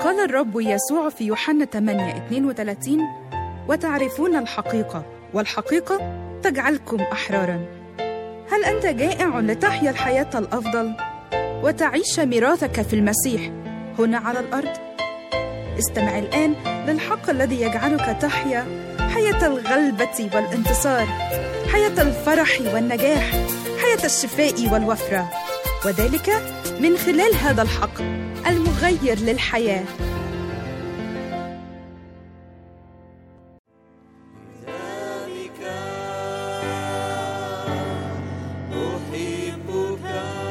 قال الرب يسوع في يوحنا 8 32 وتعرفون الحقيقة والحقيقة تجعلكم أحرارا هل أنت جائع لتحيا الحياة الأفضل وتعيش ميراثك في المسيح هنا على الأرض؟ استمع الآن للحق الذي يجعلك تحيا حياة الغلبة والانتصار حياة الفرح والنجاح حياة الشفاء والوفرة وذلك من خلال هذا الحق المغير للحياه ذلك أحبك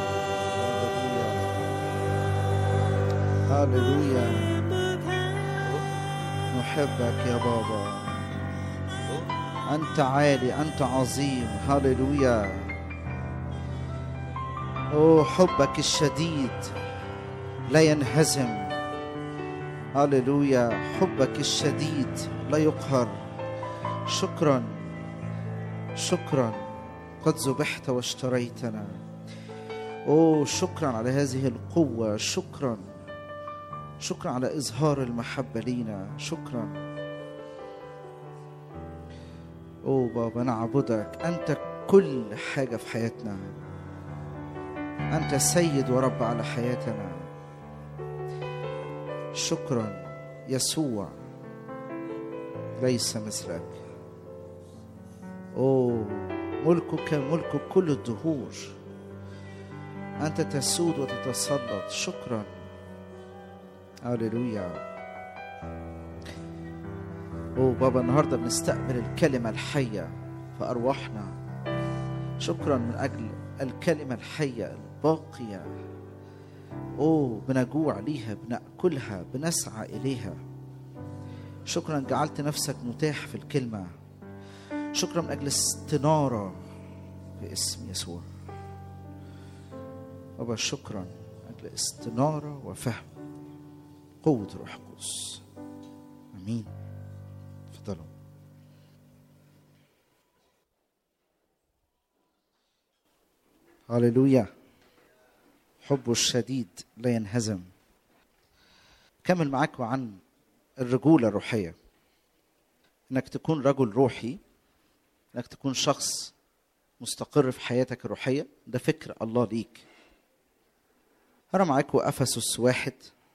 هللويا نحبك يا بابا أنت عالي أنت عظيم هللويا أوه حبك الشديد لا ينهزم هللويا حبك الشديد لا يقهر شكرا شكرا قد ذبحت واشتريتنا اوه شكرا على هذه القوه شكرا شكرا على اظهار المحبه لينا شكرا اوه بابا نعبدك انت كل حاجه في حياتنا انت سيد ورب على حياتنا شكرا يسوع ليس مثلك اوه ملكك ملك كل الدهور انت تسود وتتسلط شكرا هللويا اوه بابا النهارده بنستقبل الكلمه الحيه في ارواحنا شكرا من اجل الكلمه الحيه الباقيه اوه بنجوع ليها بناكلها بنسعى اليها شكرا جعلت نفسك متاح في الكلمه شكرا من اجل استناره باسم يسوع بابا شكرا من اجل استناره وفهم قوه روح القدس امين تفضلوا هللويا حبه الشديد لا ينهزم كمل معاكم عن الرجولة الروحية انك تكون رجل روحي انك تكون شخص مستقر في حياتك الروحية ده فكر الله ليك هرى معاكم أفسس واحد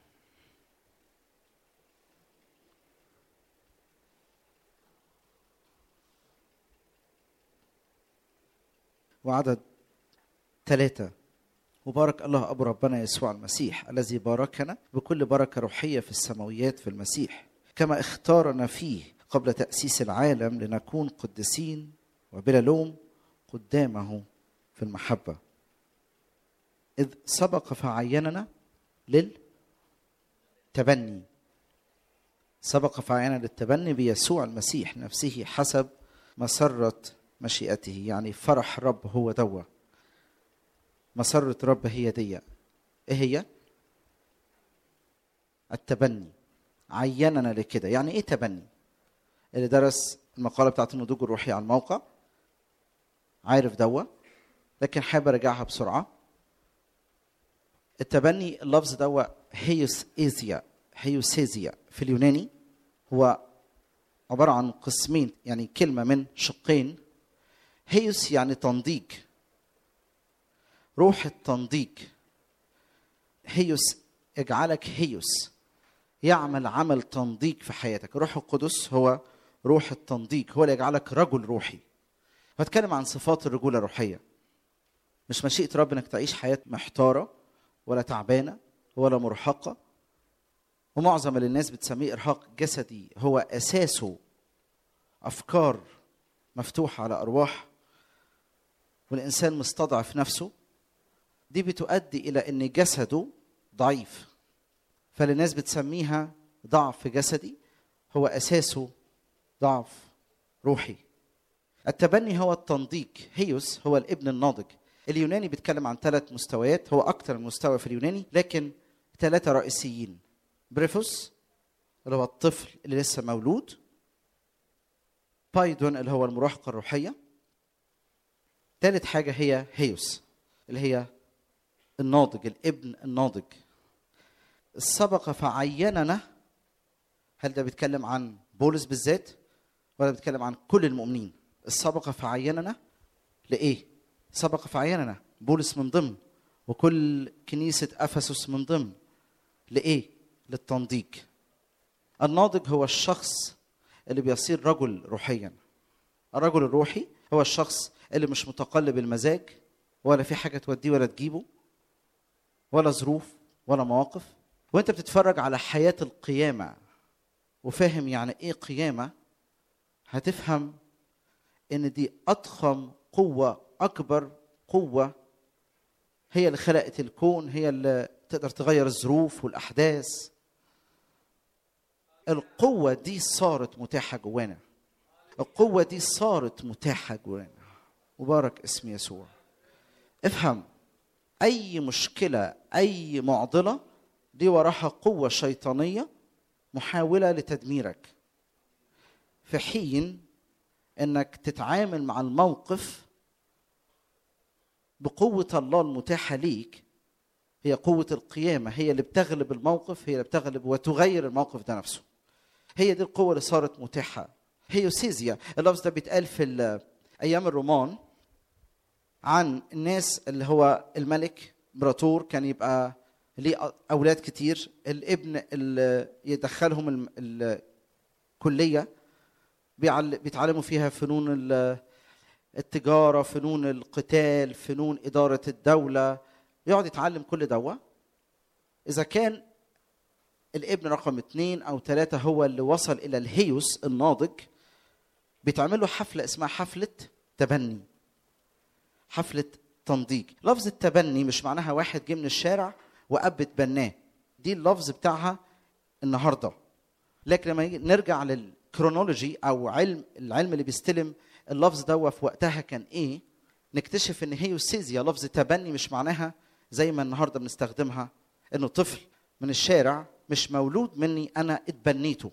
وعدد ثلاثة وبارك الله أبو ربنا يسوع المسيح الذي باركنا بكل بركة روحية في السماويات في المسيح كما اختارنا فيه قبل تأسيس العالم لنكون قدسين وبلا لوم قدامه في المحبة إذ سبق فعيننا للتبني سبق فعيننا للتبني بيسوع المسيح نفسه حسب مسرة مشيئته يعني فرح رب هو دوا مسرة رب هي دي ايه هي التبني عيننا لكده يعني ايه تبني اللي درس المقالة بتاعت النضوج الروحي على الموقع عارف دوا لكن حابب ارجعها بسرعة التبني اللفظ دوا هيوس ايزيا هيوسيزيا في اليوناني هو عبارة عن قسمين يعني كلمة من شقين هيوس يعني تنضيج روح التنضيج هيوس اجعلك هيوس يعمل عمل تنضيج في حياتك الروح القدس هو روح التنضيج هو اللي يجعلك رجل روحي بتكلم عن صفات الرجوله الروحيه مش مشيئه رب انك تعيش حياه محتاره ولا تعبانه ولا مرهقه ومعظم اللي الناس بتسميه ارهاق جسدي هو اساسه افكار مفتوحه على ارواح والانسان مستضعف نفسه دي بتؤدي الى ان جسده ضعيف فالناس بتسميها ضعف جسدي هو اساسه ضعف روحي التبني هو التنضيج هيوس هو الابن الناضج اليوناني بيتكلم عن ثلاث مستويات هو اكثر من مستوى في اليوناني لكن ثلاثه رئيسيين بريفوس اللي هو الطفل اللي لسه مولود بايدون اللي هو المراهقه الروحيه ثالث حاجه هي هيوس اللي هي الناضج الابن الناضج سبق فعيننا هل ده بيتكلم عن بولس بالذات ولا بيتكلم عن كل المؤمنين السبق فعيننا لايه سبق فعيننا بولس من ضمن وكل كنيسه افسس من ضمن لايه للتنضيج الناضج هو الشخص اللي بيصير رجل روحيا الرجل الروحي هو الشخص اللي مش متقلب المزاج ولا في حاجه توديه ولا تجيبه ولا ظروف ولا مواقف وانت بتتفرج على حياه القيامه وفاهم يعني ايه قيامه هتفهم ان دي اضخم قوه اكبر قوه هي اللي خلقت الكون هي اللي تقدر تغير الظروف والاحداث القوه دي صارت متاحه جوانا القوه دي صارت متاحه جوانا مبارك اسم يسوع افهم اي مشكله اي معضله دي وراها قوه شيطانيه محاوله لتدميرك في حين انك تتعامل مع الموقف بقوه الله المتاحه ليك هي قوه القيامه هي اللي بتغلب الموقف هي اللي بتغلب وتغير الموقف ده نفسه هي دي القوه اللي صارت متاحه هيوسيزيا اللفظ ده بيتقال في ال- ايام الرومان عن الناس اللي هو الملك امبراطور كان يبقى ليه اولاد كتير الابن اللي يدخلهم الم- الكليه بيعل- بيتعلموا فيها فنون ال- التجاره فنون القتال فنون اداره الدوله يقعد يتعلم كل دوا اذا كان الابن رقم اثنين او ثلاثه هو اللي وصل الى الهيوس الناضج بيتعمل له حفله اسمها حفله تبني حفله تنضيج لفظ التبني مش معناها واحد جه من الشارع واب اتبناه دي اللفظ بتاعها النهارده لكن لما يجي- نرجع للكرونولوجي او علم العلم اللي بيستلم اللفظ ده في وقتها كان ايه نكتشف ان هيوسيزيا لفظ تبني مش معناها زي ما النهارده بنستخدمها انه طفل من الشارع مش مولود مني انا اتبنيته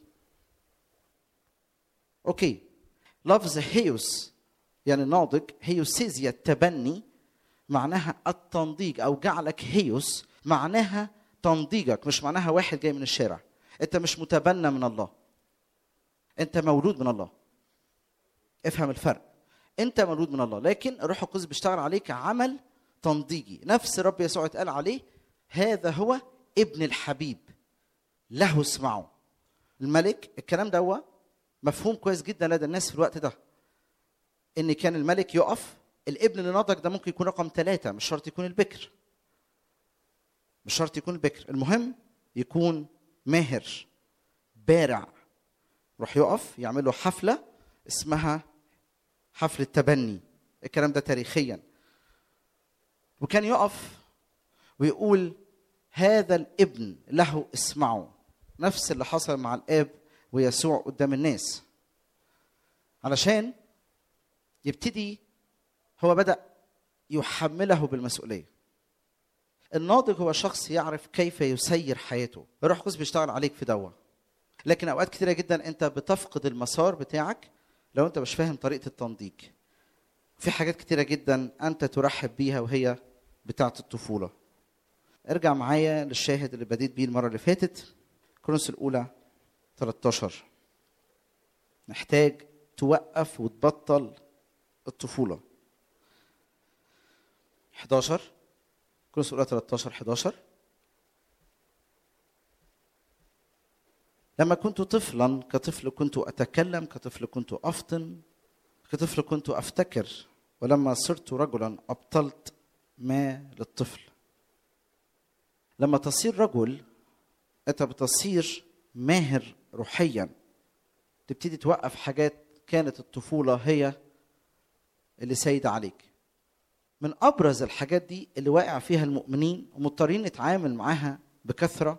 اوكي لفظ هيوس يعني ناضج هيوسيزيا التبني معناها التنضيج او جعلك هيوس معناها تنضيجك مش معناها واحد جاي من الشارع انت مش متبنى من الله انت مولود من الله افهم الفرق انت مولود من الله لكن الروح القدس بيشتغل عليك عمل تنضيجي نفس الرب يسوع اتقال عليه هذا هو ابن الحبيب له اسمعوا الملك الكلام ده هو مفهوم كويس جدا لدى الناس في الوقت ده ان كان الملك يقف الابن اللي نضج ده ممكن يكون رقم ثلاثة مش شرط يكون البكر مش شرط يكون البكر المهم يكون ماهر بارع يروح يقف يعمل له حفلة اسمها حفلة تبني الكلام ده تاريخيا وكان يقف ويقول هذا الابن له اسمعوا نفس اللي حصل مع الاب ويسوع قدام الناس علشان يبتدي هو بدأ يحمله بالمسؤولية الناضج هو شخص يعرف كيف يسير حياته الروح القدس بيشتغل عليك في دوا لكن اوقات كتيره جدا انت بتفقد المسار بتاعك لو انت مش فاهم طريقه التنضيج في حاجات كتيره جدا انت ترحب بيها وهي بتاعه الطفوله ارجع معايا للشاهد اللي بديت بيه المره اللي فاتت كورنثوس الاولى 13 محتاج توقف وتبطل الطفوله 11 كورنثوس الاولى 13 11 لما كنت طفلا كطفل كنت اتكلم كطفل كنت افطن كطفل كنت افتكر ولما صرت رجلا ابطلت ما للطفل لما تصير رجل انت بتصير ماهر روحيا تبتدي توقف حاجات كانت الطفوله هي اللي سايده عليك من ابرز الحاجات دي اللي واقع فيها المؤمنين ومضطرين نتعامل معاها بكثره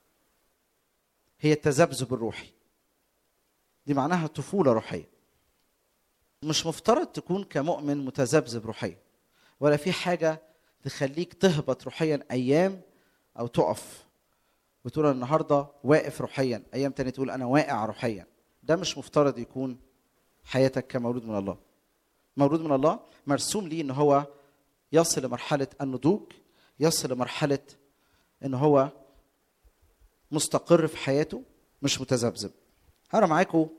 هي التذبذب الروحي دي معناها طفوله روحيه مش مفترض تكون كمؤمن متذبذب روحيا ولا في حاجه تخليك تهبط روحيا ايام او تقف وتقول أنا النهارده واقف روحيا ايام تانية تقول انا واقع روحيا ده مش مفترض يكون حياتك كمولود من الله مولود من الله مرسوم ليه ان هو يصل لمرحله النضوج يصل لمرحله ان هو مستقر في حياته مش متذبذب هقرا معاكم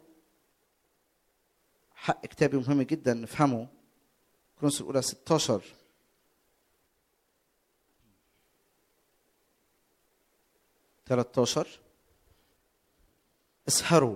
حق كتابي مهم جدا نفهمه كرونس الاولى 16 13 اسهروا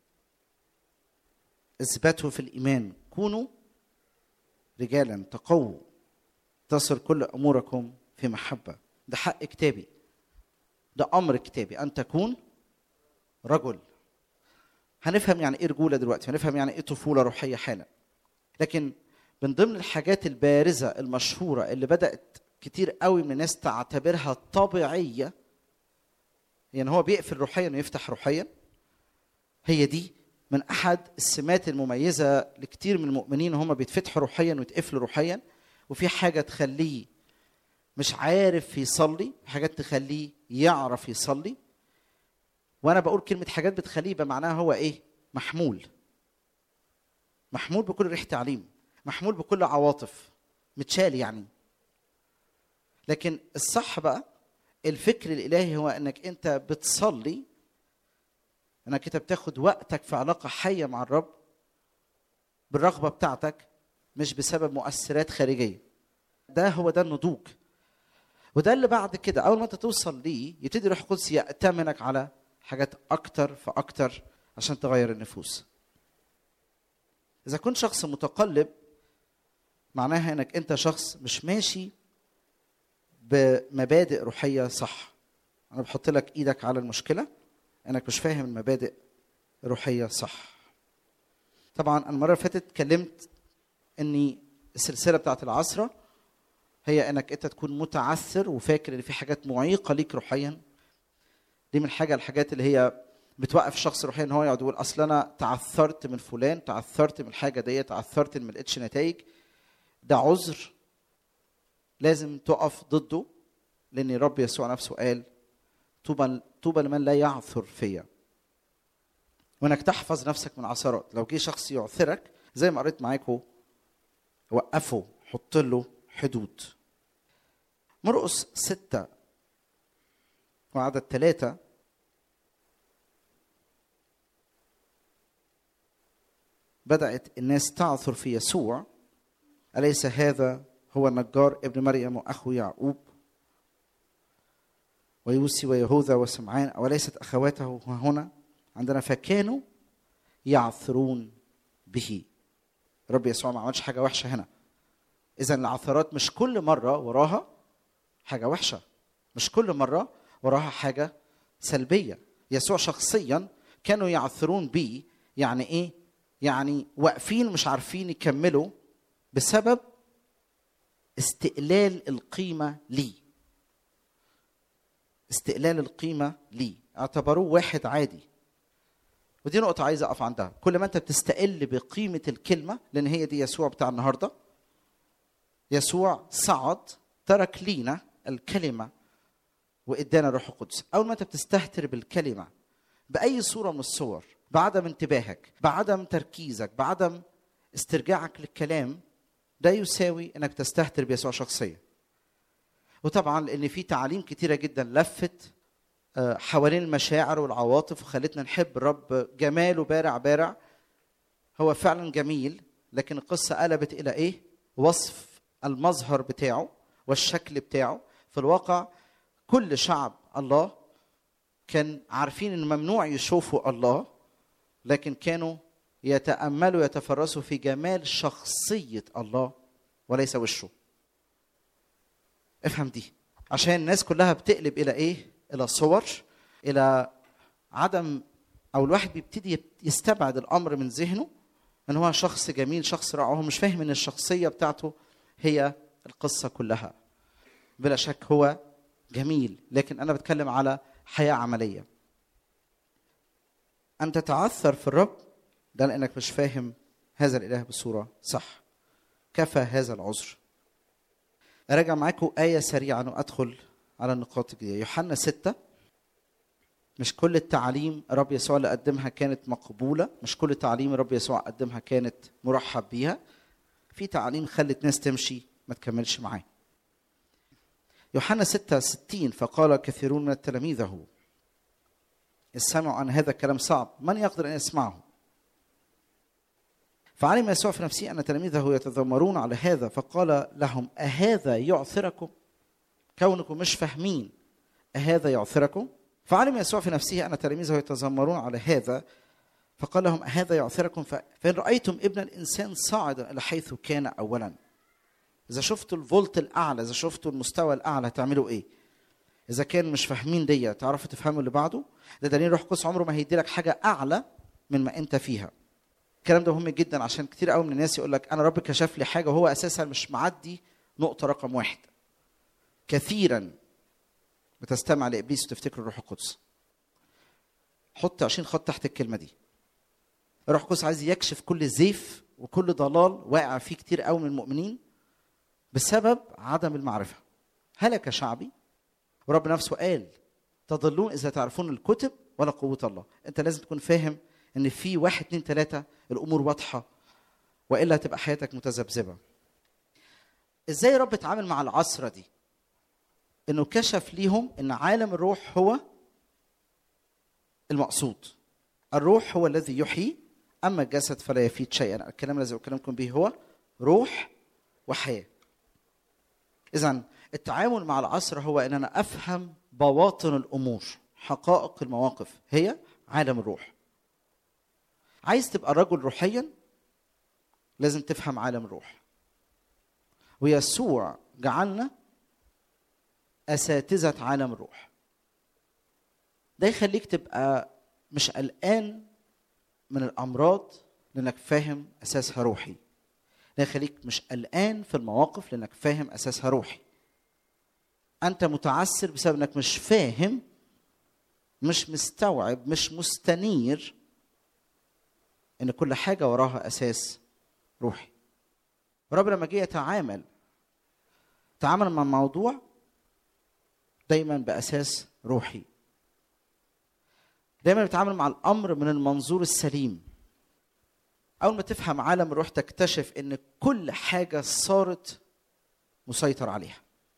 اثبتوا في الايمان كونوا رجالا تقووا تصل كل اموركم في محبه ده حق كتابي ده امر كتابي ان تكون رجل هنفهم يعني ايه رجوله دلوقتي هنفهم يعني ايه طفوله روحيه حالا لكن من ضمن الحاجات البارزه المشهوره اللي بدات كتير قوي من الناس تعتبرها طبيعيه يعني هو بيقفل روحيا ويفتح روحيا هي دي من احد السمات المميزه لكتير من المؤمنين هم بيتفتحوا روحيا ويتقفلوا روحيا وفي حاجه تخليه مش عارف يصلي حاجات تخليه يعرف يصلي وانا بقول كلمه حاجات بتخليه يبقى معناها هو ايه محمول محمول بكل ريح تعليم محمول بكل عواطف متشال يعني لكن الصح بقى الفكر الالهي هو انك انت بتصلي انك انت بتاخد وقتك في علاقه حيه مع الرب بالرغبه بتاعتك مش بسبب مؤثرات خارجيه ده هو ده النضوج وده اللي بعد كده اول ما انت توصل ليه يبتدي روح القدس يأتمنك على حاجات اكتر فاكتر عشان تغير النفوس اذا كنت شخص متقلب معناها انك انت شخص مش ماشي بمبادئ روحيه صح انا بحط لك ايدك على المشكله انك مش فاهم المبادئ الروحيه صح طبعا المره اللي فاتت اتكلمت اني السلسله بتاعت العصره هي انك انت تكون متعثر وفاكر ان في حاجات معيقه ليك روحيا دي من حاجه الحاجات اللي هي بتوقف الشخص روحيا ان هو يقعد يقول اصل انا تعثرت من فلان تعثرت من الحاجه دي تعثرت ما لقيتش نتائج ده عذر لازم تقف ضده لان الرب يسوع نفسه قال طوبى طوبى لمن لا يعثر فيا وانك تحفظ نفسك من عثرات لو جه شخص يعثرك زي ما قريت معاكم وقفه حط له حدود مرقس ستة وعدد ثلاثة بدأت الناس تعثر في يسوع أليس هذا هو النجار ابن مريم وأخو يعقوب ويوسي ويهوذا وسمعان أوليست أخواته هنا عندنا فكانوا يعثرون به رب يسوع ما عملش حاجة وحشة هنا إذا العثرات مش كل مرة وراها حاجة وحشة مش كل مرة وراها حاجة سلبية يسوع شخصيا كانوا يعثرون بيه يعني إيه؟ يعني واقفين مش عارفين يكملوا بسبب استقلال القيمة ليه استقلال القيمة ليه اعتبروه واحد عادي ودي نقطة عايز أقف عندها كل ما أنت بتستقل بقيمة الكلمة لأن هي دي يسوع بتاع النهاردة يسوع صعد ترك لينا الكلمة وإدانا الروح القدس أول ما أنت بتستهتر بالكلمة بأي صورة من الصور بعدم انتباهك بعدم تركيزك بعدم استرجاعك للكلام ده يساوي انك تستهتر بيسوع شخصيا وطبعا لان في تعاليم كتيره جدا لفت حوالين المشاعر والعواطف وخلتنا نحب الرب جماله بارع بارع هو فعلا جميل لكن القصه قلبت الى ايه وصف المظهر بتاعه والشكل بتاعه في الواقع كل شعب الله كان عارفين ان ممنوع يشوفوا الله لكن كانوا يتاملوا يتفرسوا في جمال شخصيه الله وليس وشه افهم دي عشان الناس كلها بتقلب الى ايه الى صور الى عدم او الواحد بيبتدي يستبعد الامر من ذهنه ان هو شخص جميل شخص رائع وهو مش فاهم ان الشخصيه بتاعته هي القصه كلها بلا شك هو جميل لكن انا بتكلم على حياه عمليه ان تتعثر في الرب ده لانك مش فاهم هذا الاله بصوره صح كفى هذا العذر اراجع معاكم ايه سريعا وادخل على النقاط الجديده يوحنا ستة مش كل التعاليم رب يسوع اللي قدمها كانت مقبولة مش كل تعاليم رب يسوع قدمها كانت مرحب بيها في تعاليم خلت ناس تمشي ما تكملش معاه يوحنا ستة ستين فقال كثيرون من تلاميذه إذ سمعوا أن هذا الكلام صعب من يقدر أن يسمعه فعلم يسوع في نفسه أن تلاميذه يتذمرون على هذا فقال لهم أهذا يعثركم كونكم مش فاهمين أهذا يعثركم فعلم يسوع في نفسه أن تلاميذه يتذمرون على هذا فقال لهم أهذا يعثركم ف- فإن رأيتم ابن الإنسان صاعدا إلى حيث كان أولا إذا شفتوا الفولت الأعلى إذا شفتوا المستوى الأعلى هتعملوا إيه إذا كان مش فاهمين دي تعرفوا تفهموا اللي بعده ده دليل روح القدس عمره ما هيدي لك حاجة أعلى من ما أنت فيها الكلام ده مهم جدا عشان كتير قوي من الناس يقول لك أنا رب كشف لي حاجة وهو أساسا مش معدي نقطة رقم واحد كثيرا بتستمع لابليس وتفتكر الروح القدس حط 20 خط تحت الكلمه دي الروح القدس عايز يكشف كل زيف وكل ضلال واقع فيه كتير قوي من المؤمنين بسبب عدم المعرفه هلك شعبي ورب نفسه قال تضلون اذا تعرفون الكتب ولا قوه الله انت لازم تكون فاهم ان في واحد اتنين تلاته الامور واضحه والا هتبقى حياتك متذبذبه ازاي رب اتعامل مع العصره دي انه كشف ليهم ان عالم الروح هو المقصود الروح هو الذي يحيي اما الجسد فلا يفيد شيئا الكلام الذي اكلمكم به هو روح وحياه اذا التعامل مع العصر هو ان انا افهم بواطن الامور حقائق المواقف هي عالم الروح عايز تبقى رجل روحيا لازم تفهم عالم الروح ويسوع جعلنا اساتذه عالم الروح ده يخليك تبقى مش قلقان من الامراض لانك فاهم اساسها روحي ده يخليك مش قلقان في المواقف لانك فاهم اساسها روحي انت متعسر بسبب انك مش فاهم مش مستوعب مش مستنير ان كل حاجه وراها اساس روحي ورب لما جه يتعامل تعامل مع الموضوع دايما باساس روحي دايما بيتعامل مع الامر من المنظور السليم اول ما تفهم عالم الروح تكتشف ان كل حاجه صارت مسيطر عليها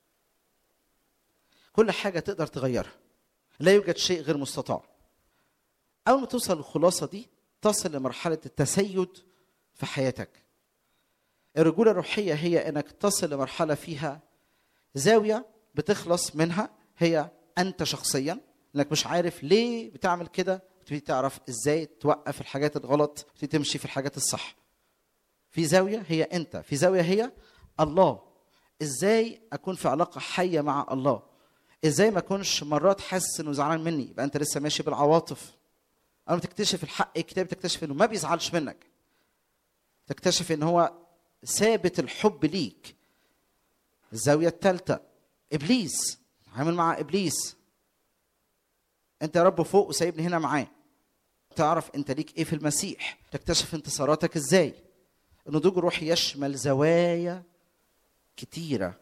كل حاجه تقدر تغيرها لا يوجد شيء غير مستطاع اول ما توصل للخلاصه دي تصل لمرحله التسيد في حياتك الرجوله الروحيه هي انك تصل لمرحله فيها زاويه بتخلص منها هي انت شخصيا انك مش عارف ليه بتعمل كده وتبتدي تعرف ازاي توقف الحاجات الغلط وتبتدي تمشي في الحاجات الصح في زاويه هي انت في زاويه هي الله ازاي اكون في علاقه حيه مع الله ازاي ما اكونش مرات حاسس انه زعلان مني يبقى انت لسه ماشي بالعواطف اول ما تكتشف الحق الكتاب تكتشف انه ما بيزعلش منك تكتشف ان هو ثابت الحب ليك الزاويه الثالثه ابليس عامل مع ابليس انت يا رب فوق وسايبني هنا معاه تعرف انت ليك ايه في المسيح تكتشف انتصاراتك ازاي النضوج الروحي يشمل زوايا كتيره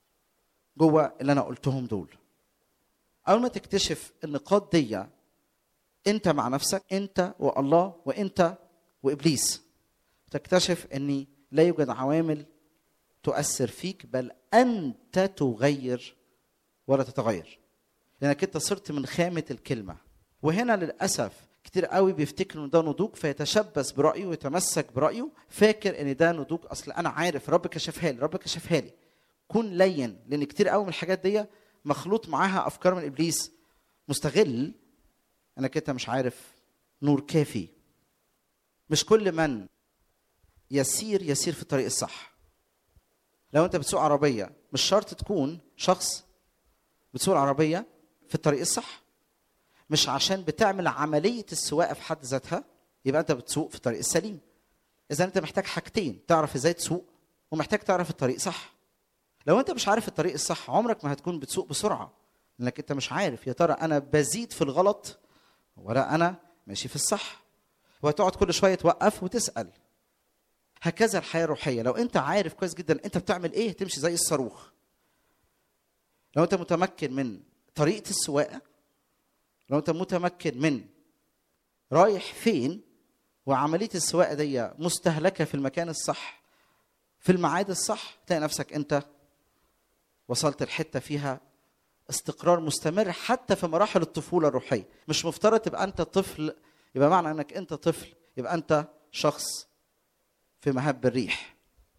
جوه اللي انا قلتهم دول اول ما تكتشف النقاط دي انت مع نفسك انت والله وانت وابليس تكتشف ان لا يوجد عوامل تؤثر فيك بل انت تغير ولا تتغير لانك انت صرت من خامه الكلمه وهنا للاسف كتير قوي بيفتكروا ان ده نضوج فيتشبث برايه ويتمسك برايه فاكر ان ده نضوج اصل انا عارف رب كشفها لي رب كشفها لي كن لين لان كتير قوي من الحاجات دي مخلوط معاها افكار من ابليس مستغل انك انت مش عارف نور كافي مش كل من يسير يسير في الطريق الصح لو انت بتسوق عربيه مش شرط تكون شخص بتسوق العربيه في الطريق الصح مش عشان بتعمل عمليه السواقه في حد ذاتها يبقى انت بتسوق في الطريق السليم اذا انت محتاج حاجتين تعرف ازاي تسوق ومحتاج تعرف الطريق صح لو انت مش عارف الطريق الصح عمرك ما هتكون بتسوق بسرعه لانك انت مش عارف يا ترى انا بزيد في الغلط ولا انا ماشي في الصح وهتقعد كل شويه توقف وتسال هكذا الحياه الروحيه لو انت عارف كويس جدا انت بتعمل ايه تمشي زي الصاروخ لو انت متمكن من طريقه السواقه لو انت متمكن من رايح فين وعمليه السواقه دي مستهلكه في المكان الصح في الميعاد الصح تلاقي نفسك انت وصلت الحته فيها استقرار مستمر حتى في مراحل الطفوله الروحيه مش مفترض تبقى انت طفل يبقى معنى انك انت طفل يبقى انت شخص في مهب الريح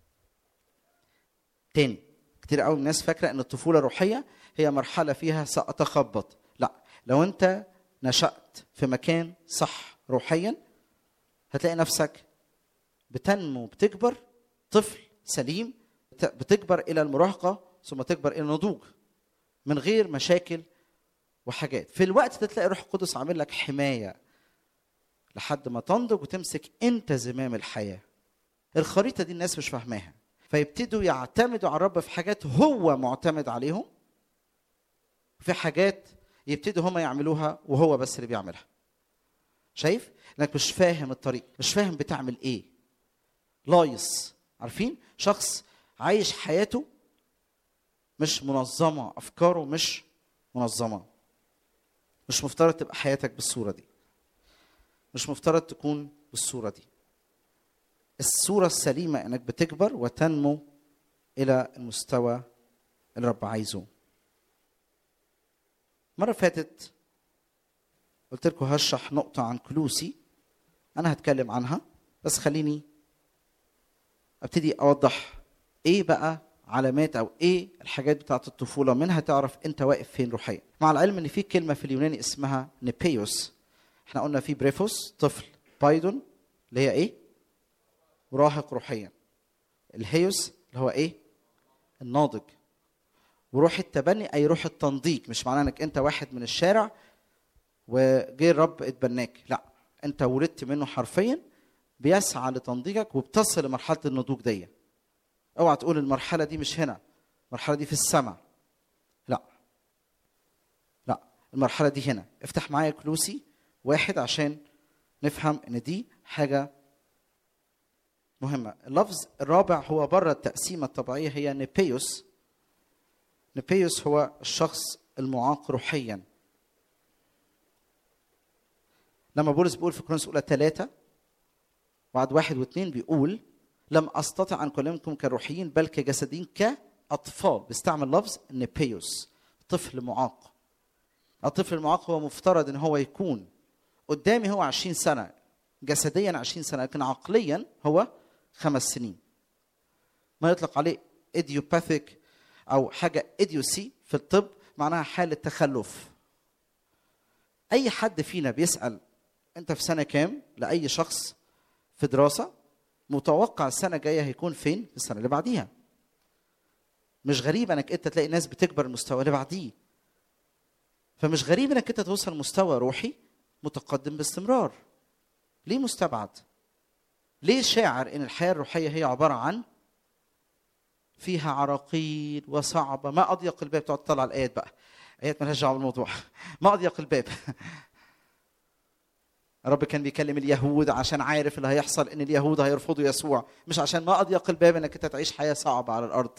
تاني كتير قوي الناس فاكره ان الطفوله الروحيه هي مرحله فيها ساتخبط لا لو انت نشات في مكان صح روحيا هتلاقي نفسك بتنمو بتكبر طفل سليم بتكبر الى المراهقه ثم تكبر الى النضوج من غير مشاكل وحاجات في الوقت ده تلاقي روح القدس عامل لك حمايه لحد ما تنضج وتمسك انت زمام الحياه الخريطه دي الناس مش فاهماها فيبتدوا يعتمدوا على الرب في حاجات هو معتمد عليهم في حاجات يبتدوا هم يعملوها وهو بس اللي بيعملها شايف انك مش فاهم الطريق مش فاهم بتعمل ايه لايص عارفين شخص عايش حياته مش منظمه افكاره مش منظمه مش مفترض تبقى حياتك بالصوره دي مش مفترض تكون بالصوره دي الصوره السليمه انك بتكبر وتنمو الى المستوى اللي الرب عايزه مره فاتت قلت لكم هشرح نقطه عن كلوسي انا هتكلم عنها بس خليني ابتدي اوضح ايه بقى علامات او ايه الحاجات بتاعت الطفوله منها تعرف انت واقف فين روحيا مع العلم ان في كلمه في اليوناني اسمها نيبيوس احنا قلنا في بريفوس طفل بايدون اللي هي ايه مراهق روحيا الهيوس اللي هو ايه الناضج وروح التبني اي روح التنضيج مش معناه انك انت واحد من الشارع وجه الرب اتبناك لا انت ولدت منه حرفيا بيسعى لتنضيجك وبتصل لمرحله النضوج دي اوعى تقول المرحله دي مش هنا المرحله دي في السماء لا لا المرحله دي هنا افتح معايا كلوسي واحد عشان نفهم ان دي حاجه مهمه اللفظ الرابع هو بره التقسيمه الطبيعيه هي نيبيوس نيبيوس هو الشخص المعاق روحيا لما بولس بيقول في كورنثوس الاولى ثلاثه وعد واحد واثنين بيقول لم استطع ان اكلمكم كروحيين بل كجسديين كاطفال بيستعمل لفظ نيبيوس طفل معاق الطفل المعاق هو مفترض ان هو يكون قدامي هو 20 سنه جسديا 20 سنه لكن عقليا هو خمس سنين ما يطلق عليه ايديوباثيك او حاجه ايديوسي في الطب معناها حاله تخلف اي حد فينا بيسال انت في سنه كام لاي شخص في دراسه متوقع السنه الجايه هيكون فين في السنه اللي بعديها مش غريب انك انت تلاقي ناس بتكبر المستوى اللي بعديه فمش غريب انك انت توصل مستوى روحي متقدم باستمرار ليه مستبعد ليه شاعر ان الحياه الروحيه هي عباره عن فيها عراقيل وصعبه ما اضيق الباب تقعد تطلع الايات بقى ايات مالهاش دعوه بالموضوع ما اضيق الباب الرب كان بيكلم اليهود عشان عارف اللي هيحصل ان اليهود هيرفضوا يسوع مش عشان ما اضيق الباب انك انت تعيش حياه صعبه على الارض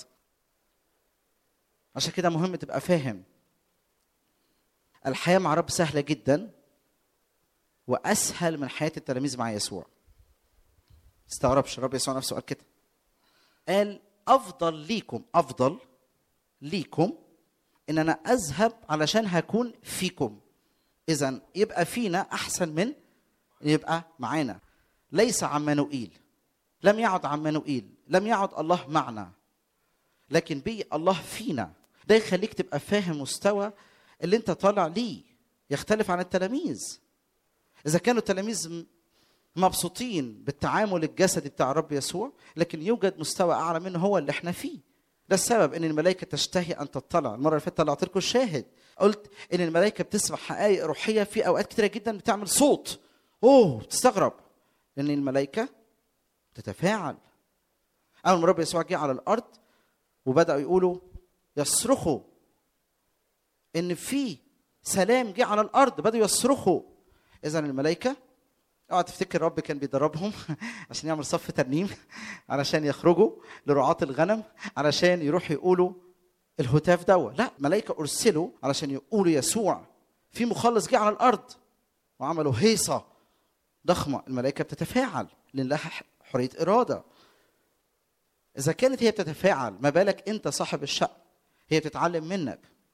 عشان كده مهم تبقى فاهم الحياه مع الرب سهله جدا واسهل من حياه التلاميذ مع يسوع استغربش الرب يسوع نفسه قال كده قال افضل ليكم افضل ليكم ان انا اذهب علشان هكون فيكم اذا يبقى فينا احسن من يبقى معانا ليس عمانوئيل لم يعد عمانوئيل لم يعد الله معنا لكن بي الله فينا ده يخليك تبقى فاهم مستوى اللي انت طالع ليه يختلف عن التلاميذ اذا كانوا التلاميذ مبسوطين بالتعامل الجسدي بتاع الرب يسوع لكن يوجد مستوى اعلى منه هو اللي احنا فيه ده السبب ان الملائكه تشتهي ان تطلع المره اللي فاتت طلعت لكم الشاهد قلت ان الملائكه بتسمع حقائق روحيه في اوقات كتيره جدا بتعمل صوت اوه بتستغرب لان الملائكه تتفاعل اول ما الرب يسوع جه على الارض وبداوا يقولوا يصرخوا ان في سلام جه على الارض بداوا يصرخوا اذا الملائكه اوعى تفتكر الرب كان بيدربهم عشان يعمل صف ترنيم علشان يخرجوا لرعاة الغنم علشان يروحوا يقولوا الهتاف دوا لا ملائكة أرسلوا علشان يقولوا يسوع في مخلص جه على الأرض وعملوا هيصة ضخمة الملائكة بتتفاعل لأن لها حرية إرادة إذا كانت هي بتتفاعل ما بالك أنت صاحب الشأن هي بتتعلم منك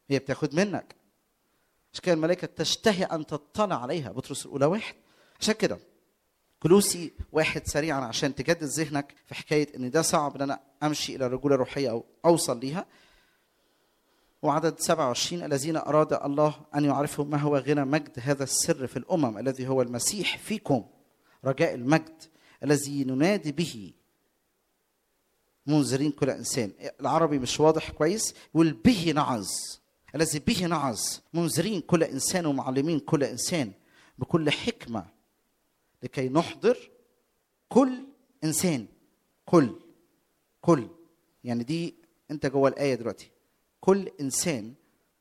هي بتاخد منك عشان كده الملائكه تشتهي ان تطلع عليها بطرس الاولى واحد عشان كده كلوسي واحد سريعا عشان تجدد ذهنك في حكايه ان ده صعب ان انا امشي الى الرجوله الروحيه او اوصل ليها وعدد 27 الذين أراد الله أن يعرفوا ما هو غنى مجد هذا السر في الأمم الذي هو المسيح فيكم رجاء المجد الذي ننادي به منذرين كل إنسان العربي مش واضح كويس يقول به نعظ الذي به نعظ منذرين كل إنسان ومعلمين كل إنسان بكل حكمة لكي نحضر كل إنسان كل كل يعني دي أنت جوه الآية دلوقتي كل انسان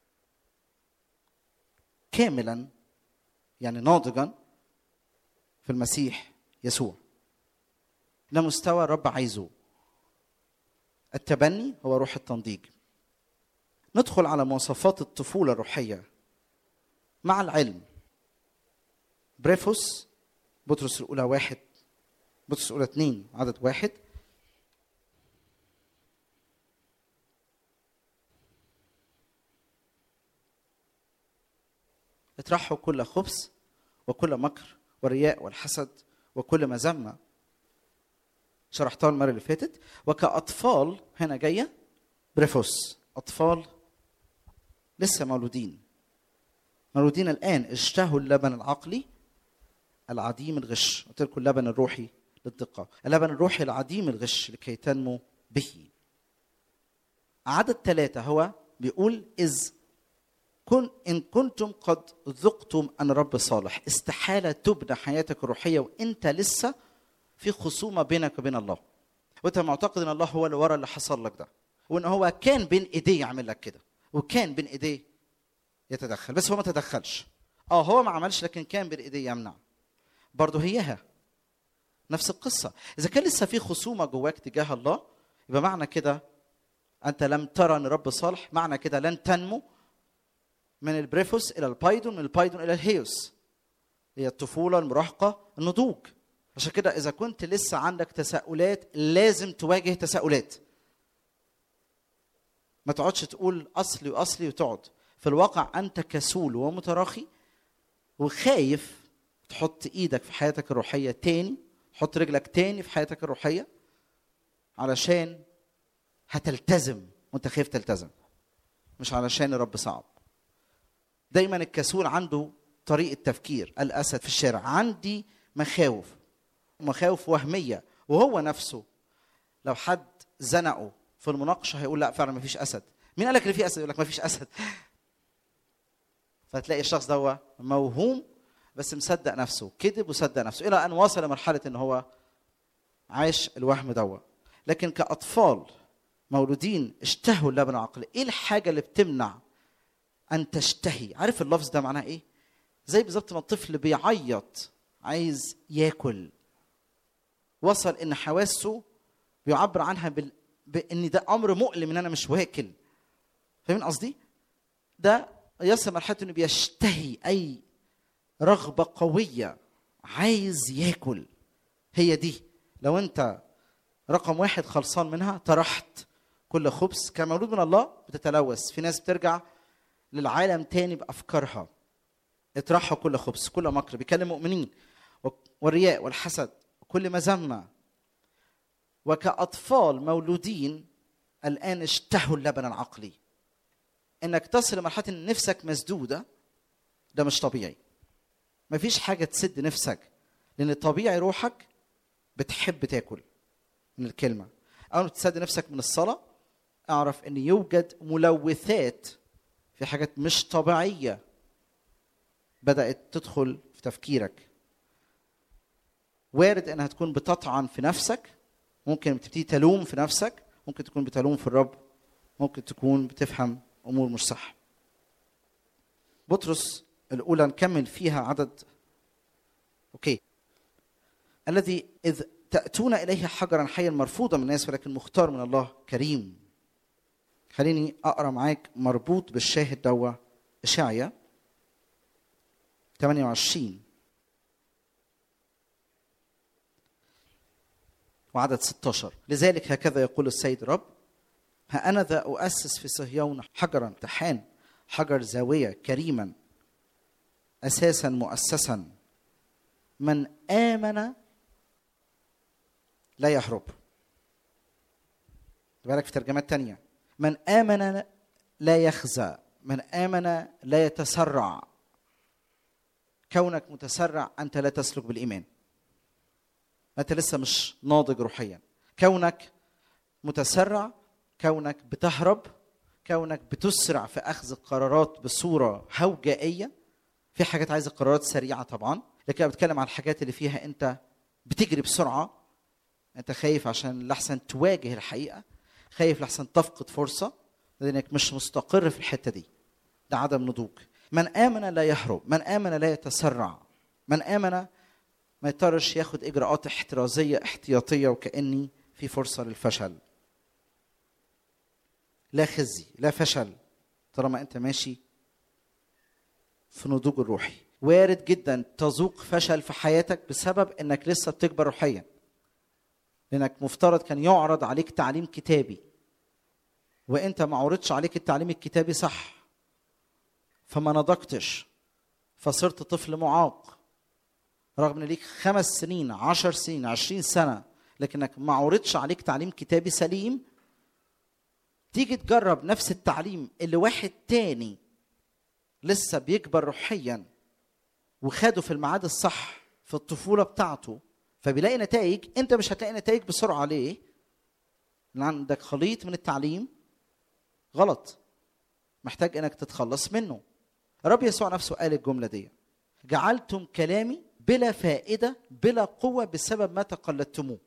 كاملا يعني ناضجا في المسيح يسوع ده مستوى الرب عايزه التبني هو روح التنضيج ندخل على مواصفات الطفوله الروحيه مع العلم بريفوس بطرس الاولى واحد بطرس الاولى اثنين عدد واحد اطرحوا كل خبث وكل مكر والرياء والحسد وكل مذمة شرحتها المرة اللي فاتت وكأطفال هنا جاية بريفوس أطفال لسه مولودين مولودين الآن اشتهوا اللبن العقلي العديم الغش قلت لكم اللبن الروحي للدقة اللبن الروحي العديم الغش لكي تنمو به عدد ثلاثة هو بيقول إذ كن إن كنتم قد ذقتم أن رب صالح استحالة تبنى حياتك الروحية وأنت لسه في خصومة بينك وبين الله وأنت معتقد أن الله هو اللي ورا اللي حصل لك ده وأن هو كان بين إيديه يعمل لك كده وكان بين إيديه يتدخل بس هو ما تدخلش اه هو ما عملش لكن كان بين إيديه يمنع برضه هيها نفس القصة إذا كان لسه في خصومة جواك تجاه الله يبقى معنى كده أنت لم ترى أن رب صالح معنى كده لن تنمو من البريفوس الى البايدون من البايدون الى الهيوس هي الطفوله المراهقه النضوج عشان كده اذا كنت لسه عندك تساؤلات لازم تواجه تساؤلات ما تقعدش تقول اصلي واصلي وتقعد في الواقع انت كسول ومتراخي وخايف تحط ايدك في حياتك الروحيه تاني حط رجلك تاني في حياتك الروحيه علشان هتلتزم وانت خايف تلتزم مش علشان الرب صعب دايما الكسول عنده طريقه تفكير الاسد في الشارع عندي مخاوف مخاوف وهميه وهو نفسه لو حد زنقه في المناقشه هيقول لا فعلا ما فيش اسد مين قال لك ان في اسد يقول لك ما فيش اسد فتلاقي الشخص ده موهوم بس مصدق نفسه كذب وصدق نفسه الى ان وصل لمرحله ان هو عاش الوهم دوا لكن كاطفال مولودين اشتهوا اللبن العقل ايه الحاجه اللي بتمنع ان تشتهي عارف اللفظ ده معناه ايه زي بالظبط ما الطفل بيعيط عايز ياكل وصل ان حواسه بيعبر عنها بال... بان ده امر مؤلم ان انا مش واكل فاهمين قصدي ده يصل مرحله انه بيشتهي اي رغبه قويه عايز ياكل هي دي لو انت رقم واحد خلصان منها طرحت كل خبز كمولود من الله بتتلوث في ناس بترجع للعالم تاني بافكارها اطرحوا كل خبز كل مكر بيكلم مؤمنين والرياء والحسد وكل مذمه وكاطفال مولودين الان اشتهوا اللبن العقلي انك تصل لمرحله ان نفسك مسدوده ده مش طبيعي مفيش حاجه تسد نفسك لان طبيعي روحك بتحب تاكل من الكلمه اول ما تسد نفسك من الصلاه اعرف ان يوجد ملوثات في حاجات مش طبيعيه بدات تدخل في تفكيرك وارد انها تكون بتطعن في نفسك ممكن بتبتدي تلوم في نفسك ممكن تكون بتلوم في الرب ممكن تكون بتفهم امور مش صح بطرس الاولى نكمل فيها عدد اوكي الذي اذ تاتون اليه حجرا حيا مرفوضا من الناس ولكن مختار من الله كريم خليني اقرا معاك مربوط بالشاهد دوا اشعيا 28 وعدد 16 لذلك هكذا يقول السيد رب ها أنا ذا أؤسس في صهيون حجر امتحان حجر زاويه كريما اساسا مؤسسا من امن لا يهرب بالك في ترجمات تانية من آمن لا يخزى من آمن لا يتسرع كونك متسرع أنت لا تسلك بالإيمان أنت لسه مش ناضج روحيا كونك متسرع كونك بتهرب كونك بتسرع في أخذ القرارات بصورة هوجائية في حاجات عايزة قرارات سريعة طبعا لكن أنا بتكلم عن الحاجات اللي فيها أنت بتجري بسرعة أنت خايف عشان لحسن تواجه الحقيقة خايف لحسن تفقد فرصة لأنك مش مستقر في الحتة دي ده عدم نضوج من آمن لا يهرب من آمن لا يتسرع من آمن ما يضطرش ياخد إجراءات احترازية احتياطية وكأني في فرصة للفشل لا خزي لا فشل طالما أنت ماشي في نضوج الروحي وارد جدا تذوق فشل في حياتك بسبب انك لسه بتكبر روحيا لانك مفترض كان يعرض عليك تعليم كتابي وانت ما عرضش عليك التعليم الكتابي صح فما نضجتش فصرت طفل معاق رغم ان ليك خمس سنين عشر سنين عشرين سنة لكنك ما عرضش عليك تعليم كتابي سليم تيجي تجرب نفس التعليم اللي واحد تاني لسه بيكبر روحيا وخده في الميعاد الصح في الطفولة بتاعته فبيلاقي نتائج انت مش هتلاقي نتائج بسرعة ليه؟ لأن عندك خليط من التعليم غلط محتاج انك تتخلص منه رب يسوع نفسه قال الجملة دي جعلتم كلامي بلا فائدة بلا قوة بسبب ما تقلدتموه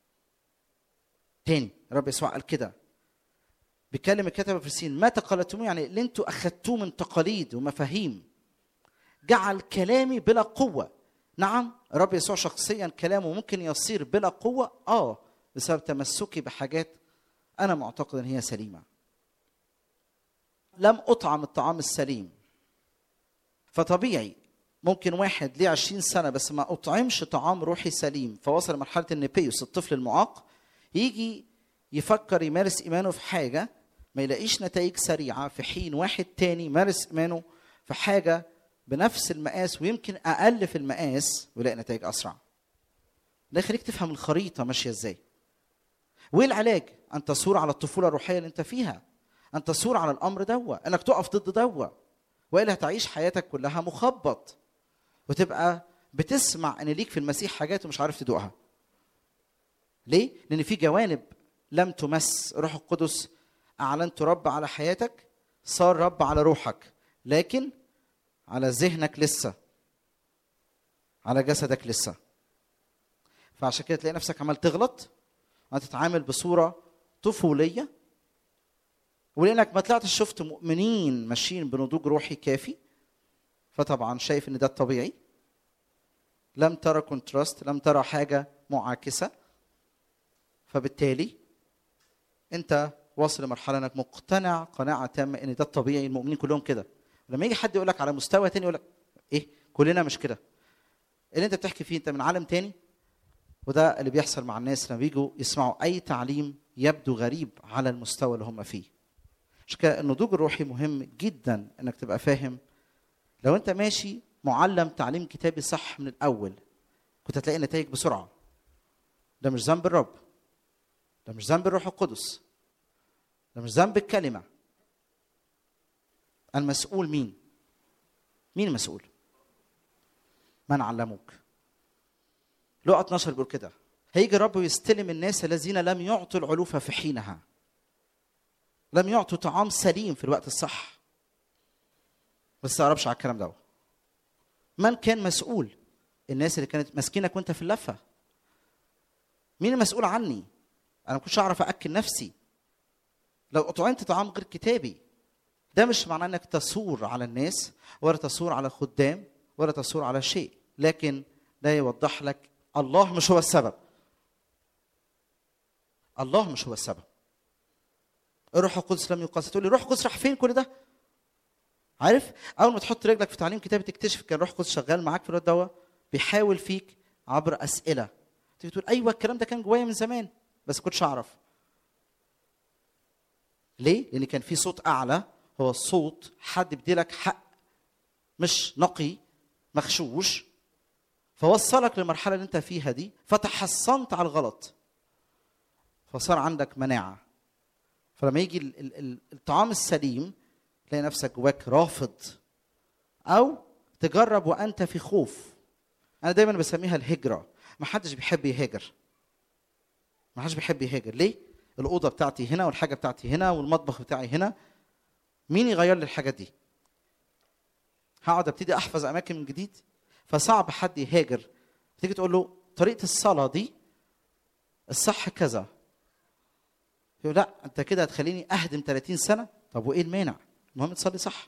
تاني رب يسوع قال كده بيكلم الكتبة في السين ما تقلدتموه يعني اللي انتوا اخدتوه من تقاليد ومفاهيم جعل كلامي بلا قوة نعم رب يسوع شخصيا كلامه ممكن يصير بلا قوة اه بسبب تمسكي بحاجات انا معتقد ان هي سليمة لم اطعم الطعام السليم فطبيعي ممكن واحد ليه 20 سنة بس ما أطعمش طعام روحي سليم فوصل لمرحلة النبيوس الطفل المعاق يجي يفكر يمارس إيمانه في حاجة ما يلاقيش نتائج سريعة في حين واحد تاني مارس إيمانه في حاجة بنفس المقاس ويمكن أقل في المقاس ويلاقي نتائج أسرع ده يخليك تفهم الخريطة ماشية إزاي وإيه العلاج؟ أن تصور على الطفولة الروحية اللي أنت فيها أن تصور على الأمر دوا أنك تقف ضد دوا وإلا هتعيش حياتك كلها مخبط وتبقى بتسمع ان ليك في المسيح حاجات ومش عارف تدوقها ليه لان في جوانب لم تمس روح القدس اعلنت رب على حياتك صار رب على روحك لكن على ذهنك لسه على جسدك لسه فعشان كده تلاقي نفسك عمال تغلط تتعامل بصوره طفوليه ولانك ما طلعتش شفت مؤمنين ماشيين بنضوج روحي كافي فطبعا شايف ان ده الطبيعي لم ترى كونتراست لم ترى حاجه معاكسه فبالتالي انت واصل لمرحله انك مقتنع قناعه تامه ان ده الطبيعي المؤمنين كلهم كده لما يجي حد يقول لك على مستوى تاني يقول لك ايه كلنا مش كده اللي انت بتحكي فيه انت من عالم تاني وده اللي بيحصل مع الناس لما بيجوا يسمعوا اي تعليم يبدو غريب على المستوى اللي هم فيه عشان كده النضوج الروحي مهم جدا انك تبقى فاهم لو انت ماشي معلم تعليم كتابي صح من الاول كنت هتلاقي نتائج بسرعه ده مش ذنب الرب ده مش ذنب الروح القدس ده مش ذنب الكلمه المسؤول مين مين المسؤول من علموك لقى 12 بيقول كده هيجي الرب ويستلم الناس الذين لم يعطوا العلوفه في حينها لم يعطوا طعام سليم في الوقت الصح ما تستغربش على الكلام ده من كان مسؤول الناس اللي كانت ماسكينك وانت في اللفه مين المسؤول عني انا ما كنتش اعرف اكل نفسي لو اطعمت طعام غير كتابي ده مش معناه انك تصور على الناس ولا تصور على خدام ولا تصور على شيء لكن ده يوضح لك الله مش هو السبب الله مش هو السبب الروح القدس لم يقاس تقول لي الروح القدس راح فين كل ده عارف اول ما تحط رجلك في تعليم كتابي تكتشف كان روح القدس شغال معاك في الوقت دوا بيحاول فيك عبر اسئله تيجي تقول ايوه الكلام ده كان جوايا من زمان بس كنتش اعرف ليه لان كان في صوت اعلى هو الصوت حد بيديلك حق مش نقي مغشوش فوصلك للمرحله اللي انت فيها دي فتحصنت على الغلط فصار عندك مناعه فلما يجي ال- ال- ال- الطعام السليم تلاقي نفسك جواك رافض او تجرب وانت في خوف انا دايما بسميها الهجره ما حدش بيحب يهاجر ما حدش بيحب يهاجر ليه الاوضه بتاعتي هنا والحاجه بتاعتي هنا والمطبخ بتاعي هنا مين يغير لي الحاجات دي هقعد ابتدي احفظ اماكن من جديد فصعب حد يهاجر تيجي تقول له طريقه الصلاه دي الصح كذا يقول لا انت كده هتخليني اهدم 30 سنه طب وايه المانع المهم تصلي صح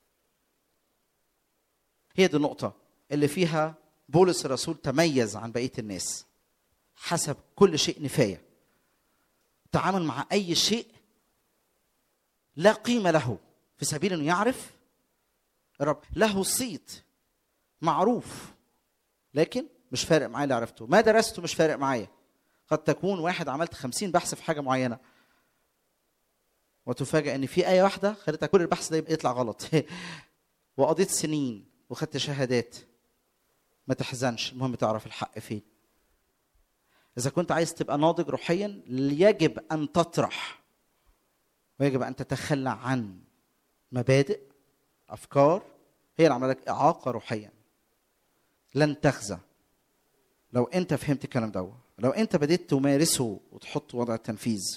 هي دي النقطه اللي فيها بولس الرسول تميز عن بقيه الناس حسب كل شيء نفايه تعامل مع اي شيء لا قيمه له في سبيل انه يعرف الرب له صيت معروف لكن مش فارق معايا اللي عرفته ما درسته مش فارق معايا قد تكون واحد عملت خمسين بحث في حاجة معينة وتفاجأ ان في آية واحدة خلتك كل البحث ده يطلع غلط وقضيت سنين وخدت شهادات ما تحزنش المهم تعرف الحق فين إذا كنت عايز تبقى ناضج روحيا يجب أن تطرح ويجب أن تتخلى عن مبادئ أفكار هي اللي عمل لك إعاقة روحيا لن تخزى لو أنت فهمت الكلام ده لو أنت بديت تمارسه وتحط وضع التنفيذ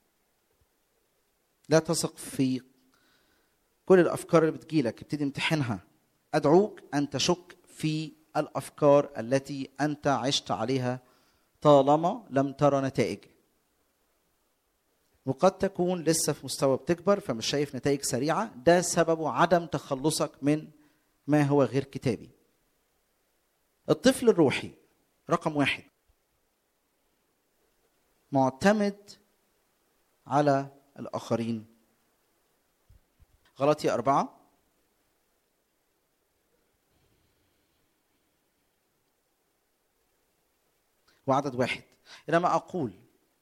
لا تثق في كل الأفكار اللي بتجيلك ابتدي امتحنها أدعوك أن تشك في الأفكار التي أنت عشت عليها طالما لم ترى نتائج وقد تكون لسه في مستوى بتكبر فمش شايف نتائج سريعة ده سببه عدم تخلصك من ما هو غير كتابي الطفل الروحي رقم واحد معتمد على الآخرين غلطي أربعة وعدد واحد إنما أقول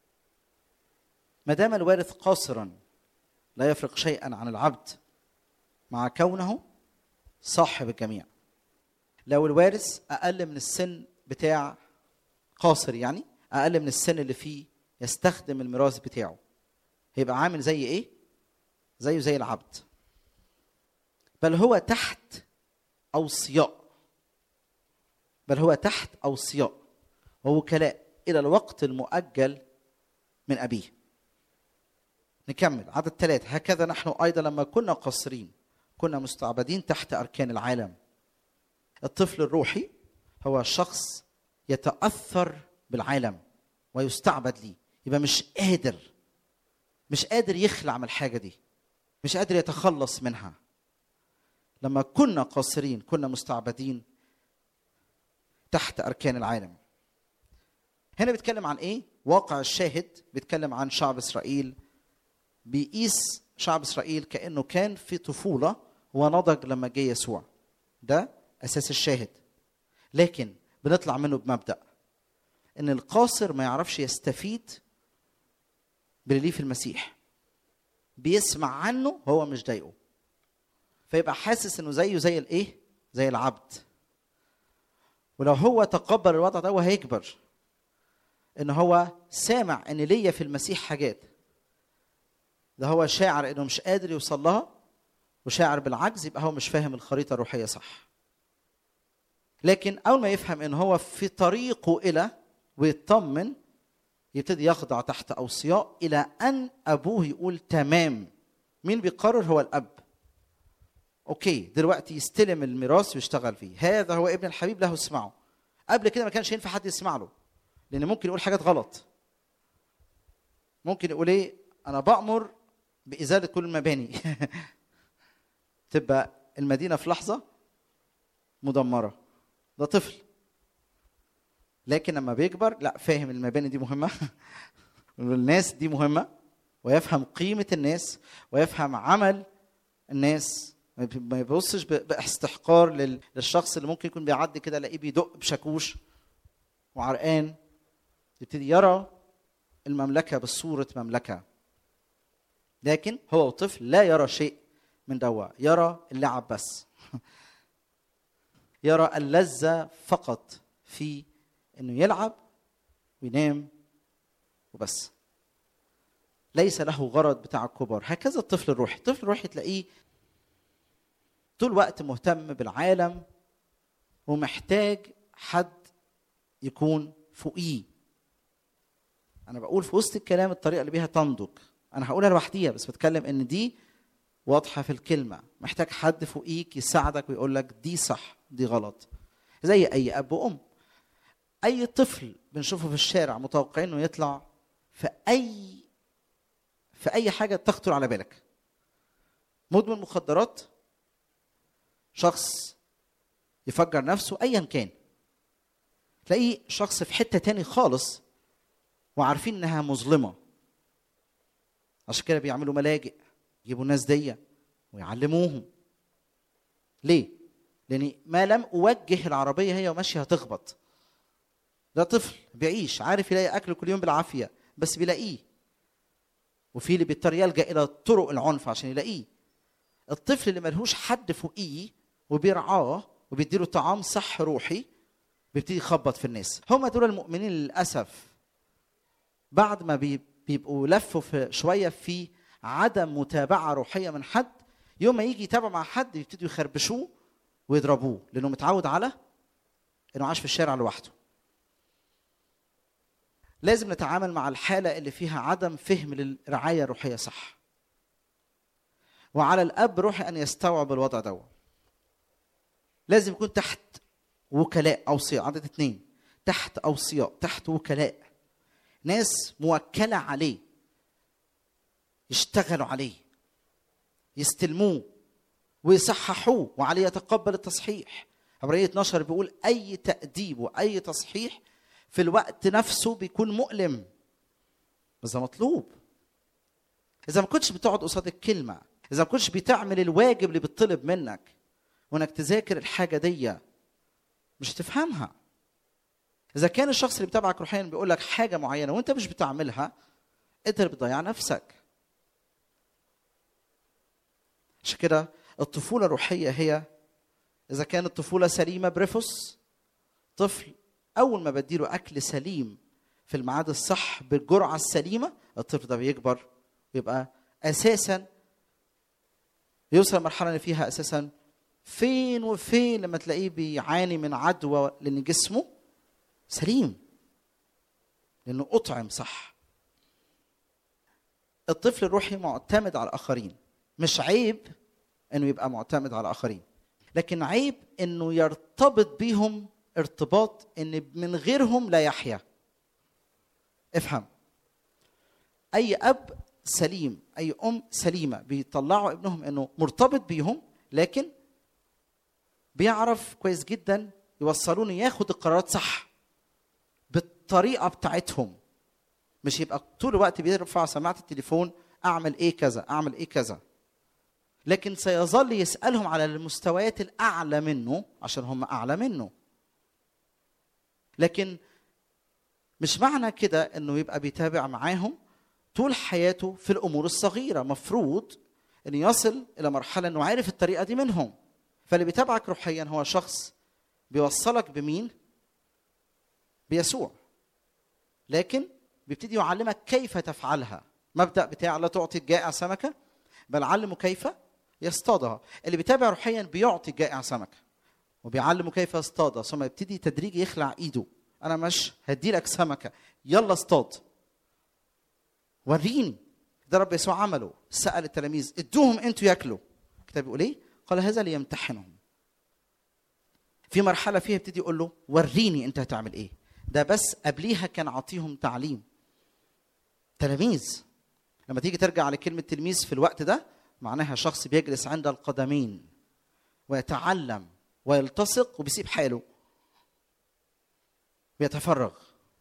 ما دام الوارث قاصرا لا يفرق شيئا عن العبد مع كونه صاحب الجميع لو الوارث أقل من السن بتاع قاصر يعني أقل من السن اللي فيه يستخدم الميراث بتاعه هيبقى عامل زي إيه؟ زيه زي العبد بل هو تحت أوصياء بل هو تحت أوصياء ووكلاء إلى الوقت المؤجل من أبيه نكمل عدد ثلاثة هكذا نحن أيضا لما كنا قاصرين كنا مستعبدين تحت أركان العالم الطفل الروحي هو شخص يتأثر بالعالم ويستعبد ليه يبقى مش قادر مش قادر يخلع من الحاجة دي مش قادر يتخلص منها لما كنا قاصرين كنا مستعبدين تحت أركان العالم هنا بيتكلم عن ايه واقع الشاهد بيتكلم عن شعب اسرائيل بيقيس شعب اسرائيل كانه كان في طفوله ونضج لما جه يسوع ده اساس الشاهد لكن بنطلع منه بمبدا ان القاصر ما يعرفش يستفيد باللي ليه في المسيح بيسمع عنه هو مش ضايقه فيبقى حاسس انه زيه زي الايه زي العبد ولو هو تقبل الوضع ده هو هيكبر ان هو سامع ان ليا في المسيح حاجات ده هو شاعر انه مش قادر يوصل لها وشاعر بالعجز يبقى هو مش فاهم الخريطه الروحيه صح لكن اول ما يفهم ان هو في طريقه الى ويطمن يبتدي يخضع تحت اوصياء الى ان ابوه يقول تمام مين بيقرر هو الاب اوكي دلوقتي يستلم الميراث ويشتغل فيه هذا هو ابن الحبيب له اسمعه قبل كده ما كانش ينفع حد يسمع له لان ممكن يقول حاجات غلط ممكن يقول ايه انا بامر بازاله كل المباني تبقى المدينه في لحظه مدمره ده طفل لكن لما بيكبر لا فاهم المباني دي مهمه والناس دي مهمه ويفهم قيمه الناس ويفهم عمل الناس ما يبصش باستحقار للشخص اللي ممكن يكون بيعدي كده الاقيه بيدق بشاكوش وعرقان يبتدي يرى المملكه بصوره مملكه لكن هو طفل لا يرى شيء من دوا يرى اللعب بس يرى اللذة فقط في انه يلعب وينام وبس ليس له غرض بتاع الكبار هكذا الطفل الروحي الطفل الروحي تلاقيه طول الوقت مهتم بالعالم ومحتاج حد يكون فوقيه انا بقول في وسط الكلام الطريقه اللي بيها تنضج انا هقولها لوحديها بس بتكلم ان دي واضحه في الكلمه محتاج حد فوقيك يساعدك ويقول لك دي صح دي غلط زي اي اب وام اي طفل بنشوفه في الشارع متوقعين انه يطلع في اي في اي حاجه تخطر على بالك مدمن مخدرات شخص يفجر نفسه ايا كان تلاقيه شخص في حته تاني خالص وعارفين انها مظلمه عشان كده بيعملوا ملاجئ يجيبوا الناس دي ويعلموهم ليه لان ما لم اوجه العربيه هي وماشيه هتخبط ده طفل بيعيش عارف يلاقي اكل كل يوم بالعافيه بس بيلاقيه وفي اللي بيضطر يلجا الى طرق العنف عشان يلاقيه الطفل اللي ملهوش حد فوقيه وبيرعاه وبيديله طعام صح روحي بيبتدي يخبط في الناس هم دول المؤمنين للاسف بعد ما بي- بيبقوا لفوا في شويه في عدم متابعه روحيه من حد يوم ما يجي يتابع مع حد يبتدوا يخربشوه ويضربوه لانه متعود على انه عاش في الشارع لوحده لازم نتعامل مع الحاله اللي فيها عدم فهم للرعايه الروحيه صح وعلى الاب روحي ان يستوعب الوضع ده لازم يكون تحت وكلاء اوصياء عدد اثنين تحت اوصياء تحت وكلاء ناس موكله عليه يشتغلوا عليه يستلموه ويصححوه وعليه يتقبل التصحيح عبرية 12 بيقول أي تأديب وأي تصحيح في الوقت نفسه بيكون مؤلم بس ده مطلوب إذا ما كنتش بتقعد قصاد الكلمة إذا ما كنتش بتعمل الواجب اللي بيطلب منك وإنك تذاكر الحاجة دي مش هتفهمها إذا كان الشخص اللي بيتابعك روحيا بيقول لك حاجة معينة وأنت مش بتعملها أنت اللي بتضيع نفسك عشان كده الطفولة الروحية هي إذا كانت الطفولة سليمة بريفوس طفل أول ما بديله أكل سليم في الميعاد الصح بالجرعة السليمة الطفل ده بيكبر ويبقى أساسا يوصل لمرحلة اللي فيها أساسا فين وفين لما تلاقيه بيعاني من عدوى لأن جسمه سليم لأنه أطعم صح الطفل الروحي معتمد على الآخرين مش عيب انه يبقى معتمد على الاخرين لكن عيب انه يرتبط بيهم ارتباط ان من غيرهم لا يحيا افهم اي اب سليم اي ام سليمه بيطلعوا ابنهم انه مرتبط بيهم لكن بيعرف كويس جدا يوصلونه ياخد القرارات صح بالطريقه بتاعتهم مش يبقى طول الوقت بيرفع سماعه التليفون اعمل ايه كذا اعمل ايه كذا لكن سيظل يسألهم على المستويات الأعلى منه عشان هم أعلى منه لكن مش معنى كده انه يبقى بيتابع معاهم طول حياته في الامور الصغيره مفروض ان يصل الى مرحله انه عارف الطريقه دي منهم فاللي بيتابعك روحيا هو شخص بيوصلك بمين بيسوع لكن بيبتدي يعلمك كيف تفعلها مبدا بتاع لا تعطي الجائع سمكه بل علمه كيف يصطادها اللي بيتابع روحيا بيعطي الجائع سمكه وبيعلمه كيف يصطادها ثم يبتدي تدريجي يخلع ايده انا مش هدي لك سمكه يلا اصطاد وريني ده رب يسوع عمله سال التلاميذ ادوهم انتوا ياكلوا الكتاب بيقول ايه قال هذا ليمتحنهم في مرحله فيها يبتدي يقول له وريني انت هتعمل ايه ده بس قبليها كان عطيهم تعليم تلاميذ لما تيجي ترجع لكلمه تلميذ في الوقت ده معناها شخص بيجلس عند القدمين ويتعلم ويلتصق وبيسيب حاله بيتفرغ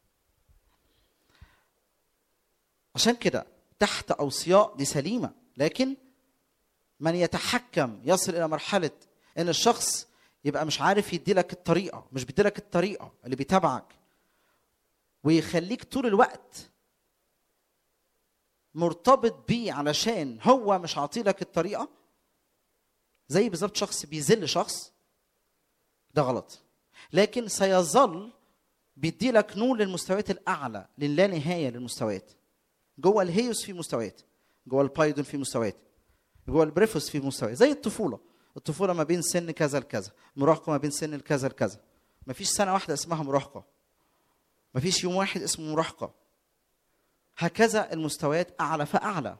عشان كده تحت اوصياء دي سليمه لكن من يتحكم يصل الى مرحله ان الشخص يبقى مش عارف يدي لك الطريقه مش بيدي لك الطريقه اللي بيتابعك ويخليك طول الوقت مرتبط بيه علشان هو مش عاطي لك الطريقه زي بالظبط شخص بيذل شخص ده غلط لكن سيظل بيدي لك نور للمستويات الاعلى للا نهايه للمستويات جوه الهيوس في مستويات جوه البايدون في مستويات جوه البريفوس في مستويات زي الطفوله الطفوله ما بين سن كذا لكذا مراهقه ما بين سن الكذا لكذا ما فيش سنه واحده اسمها مراهقه ما فيش يوم واحد اسمه مراهقه هكذا المستويات اعلى فاعلى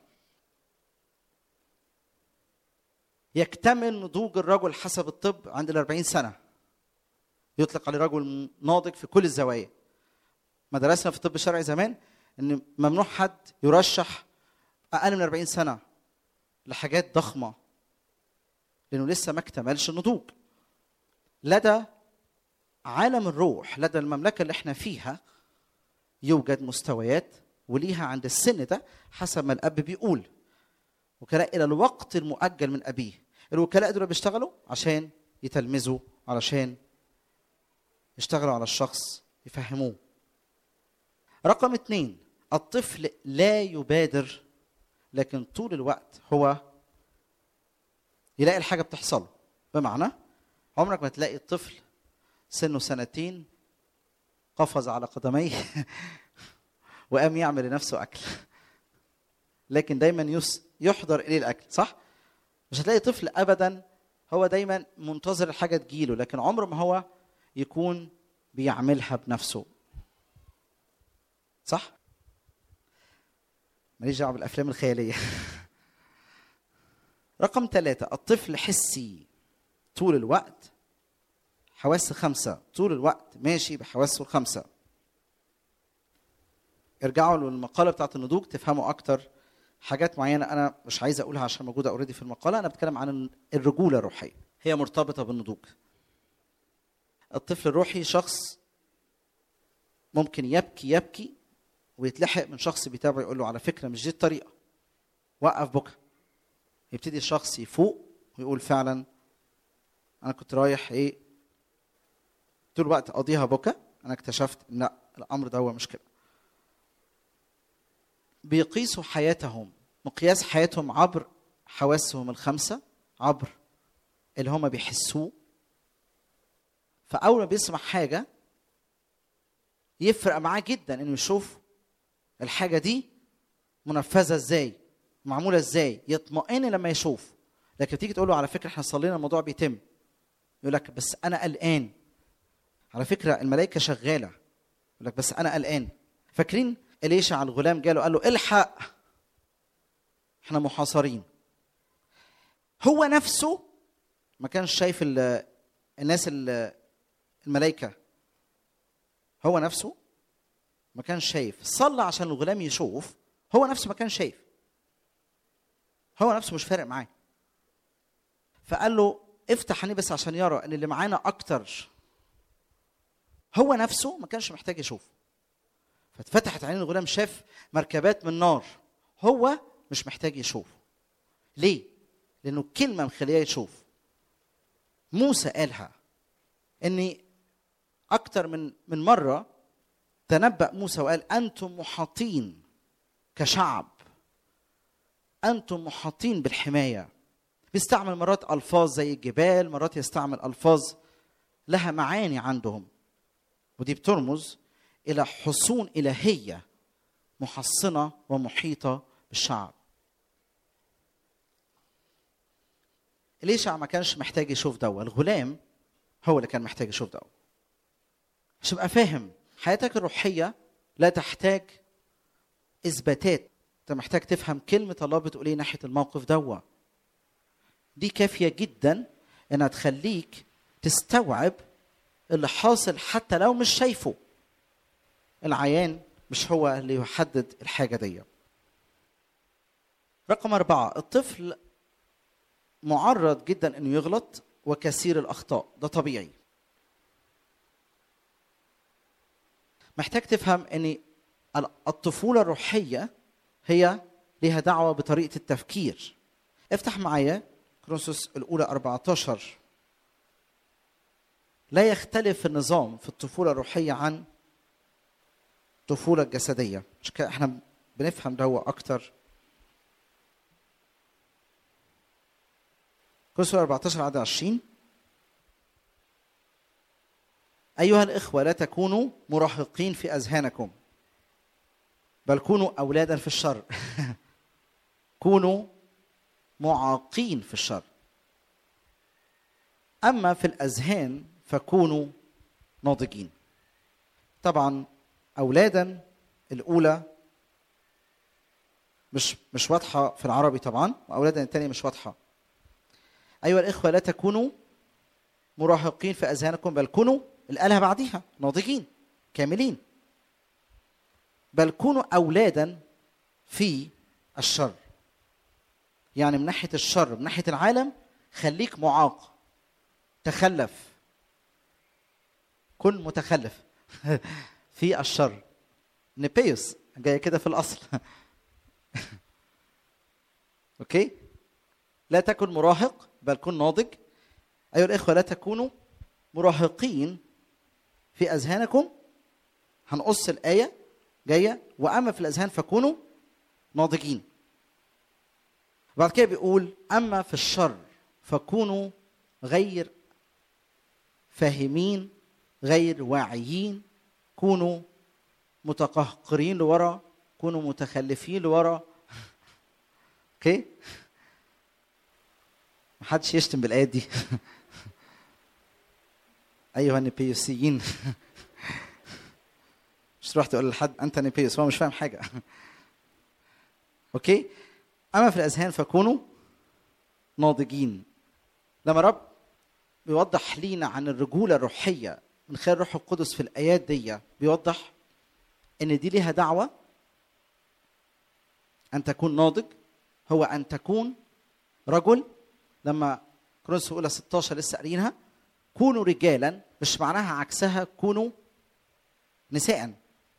يكتمل نضوج الرجل حسب الطب عند ال 40 سنه يطلق عليه رجل ناضج في كل الزوايا ما درسنا في الطب الشرعي زمان ان ممنوع حد يرشح اقل من 40 سنه لحاجات ضخمه لانه لسه ما اكتملش النضوج لدى عالم الروح لدى المملكه اللي احنا فيها يوجد مستويات وليها عند السن ده حسب ما الاب بيقول وكلاء الى الوقت المؤجل من ابيه الوكلاء دول بيشتغلوا عشان يتلمذوا علشان يشتغلوا على الشخص يفهموه رقم اثنين الطفل لا يبادر لكن طول الوقت هو يلاقي الحاجه بتحصل له بمعنى عمرك ما تلاقي الطفل سنه سنتين قفز على قدميه وقام يعمل لنفسه اكل لكن دايما يس يحضر اليه الاكل صح مش هتلاقي طفل ابدا هو دايما منتظر الحاجه تجيله لكن عمره ما هو يكون بيعملها بنفسه صح ماليش دعوه بالافلام الخياليه رقم ثلاثة الطفل حسي طول الوقت حواس خمسة طول الوقت ماشي بحواسه الخمسة ارجعوا للمقالة بتاعت النضوج تفهموا أكتر حاجات معينة أنا مش عايز أقولها عشان موجودة أوريدي في المقالة أنا بتكلم عن الرجولة الروحية هي مرتبطة بالنضوج الطفل الروحي شخص ممكن يبكي يبكي ويتلحق من شخص بيتابعه يقول له على فكرة مش دي الطريقة وقف بكى يبتدي الشخص يفوق ويقول فعلا انا كنت رايح ايه طول الوقت اقضيها بكى انا اكتشفت ان لا الامر ده هو مش كده بيقيسوا حياتهم مقياس حياتهم عبر حواسهم الخمسه عبر اللي هم بيحسوه فاول ما بيسمع حاجه يفرق معاه جدا انه يشوف الحاجه دي منفذه ازاي معموله ازاي يطمئن لما يشوف لكن تيجي تقول له على فكره احنا صلينا الموضوع بيتم يقول لك بس انا قلقان على فكره الملائكه شغاله يقول لك بس انا قلقان فاكرين اليشع على الغلام جاله قال له الحق احنا محاصرين هو نفسه ما كانش شايف ال- الناس ال- الملائكه هو نفسه ما كانش شايف صلى عشان الغلام يشوف هو نفسه ما كانش شايف هو نفسه مش فارق معاه فقال له افتح عينيه بس عشان يرى ان اللي معانا اكتر هو نفسه ما كانش محتاج يشوف فاتفتحت عين الغلام شاف مركبات من نار هو مش محتاج يشوف ليه لانه كلمه مخليه يشوف موسى قالها اني اكتر من من مره تنبأ موسى وقال انتم محاطين كشعب انتم محاطين بالحمايه بيستعمل مرات الفاظ زي الجبال مرات يستعمل الفاظ لها معاني عندهم ودي بترمز الى حصون الهيه محصنه ومحيطه بالشعب ليشع ما كانش محتاج يشوف دوا الغلام هو اللي كان محتاج يشوف دوا عشان تبقى فاهم حياتك الروحيه لا تحتاج اثباتات انت محتاج تفهم كلمه الله بتقول ايه ناحيه الموقف دوا دي كافيه جدا انها تخليك تستوعب اللي حاصل حتى لو مش شايفه العيان مش هو اللي يحدد الحاجه دي رقم أربعة الطفل معرض جدا انه يغلط وكثير الاخطاء ده طبيعي محتاج تفهم ان الطفوله الروحيه هي لها دعوه بطريقه التفكير افتح معايا كرونسوس الاولى 14 لا يختلف النظام في الطفوله الروحيه عن الطفوله الجسديه مش كده احنا بنفهم ده هو اكتر كورنثوس 14 عدد 20 أيها الإخوة لا تكونوا مراهقين في أذهانكم بل كونوا أولادا في الشر كونوا معاقين في الشر أما في الأذهان فكونوا ناضجين طبعا أولادا الأولى مش مش واضحة في العربي طبعا وأولادا الثانية مش واضحة أيها الإخوة لا تكونوا مراهقين في أذهانكم بل كونوا الآلهة بعديها ناضجين كاملين بل كونوا أولادا في الشر يعني من ناحية الشر من ناحية العالم خليك معاق تخلف كن متخلف في الشر نبيوس جاية كده في الأصل أوكي لا تكن مراهق بل كن ناضج أيها الإخوة لا تكونوا مراهقين في أذهانكم هنقص الآية جاية وأما في الأذهان فكونوا ناضجين بعد كده بيقول أما في الشر فكونوا غير فاهمين غير واعيين كونوا متقهقرين لورا كونوا متخلفين لورا اوكي محدش يشتم بالايات دي ايها النبيوسيين مش تروح تقول لحد انت نبيوس هو مش فاهم حاجه اوكي اما في الاذهان فكونوا ناضجين لما رب بيوضح لينا عن الرجوله الروحيه من خلال الروح القدس في الايات دي بيوضح ان دي ليها دعوه ان تكون ناضج هو ان تكون رجل لما كورنثوس الاولى 16 لسه قارينها كونوا رجالا مش معناها عكسها كونوا نساء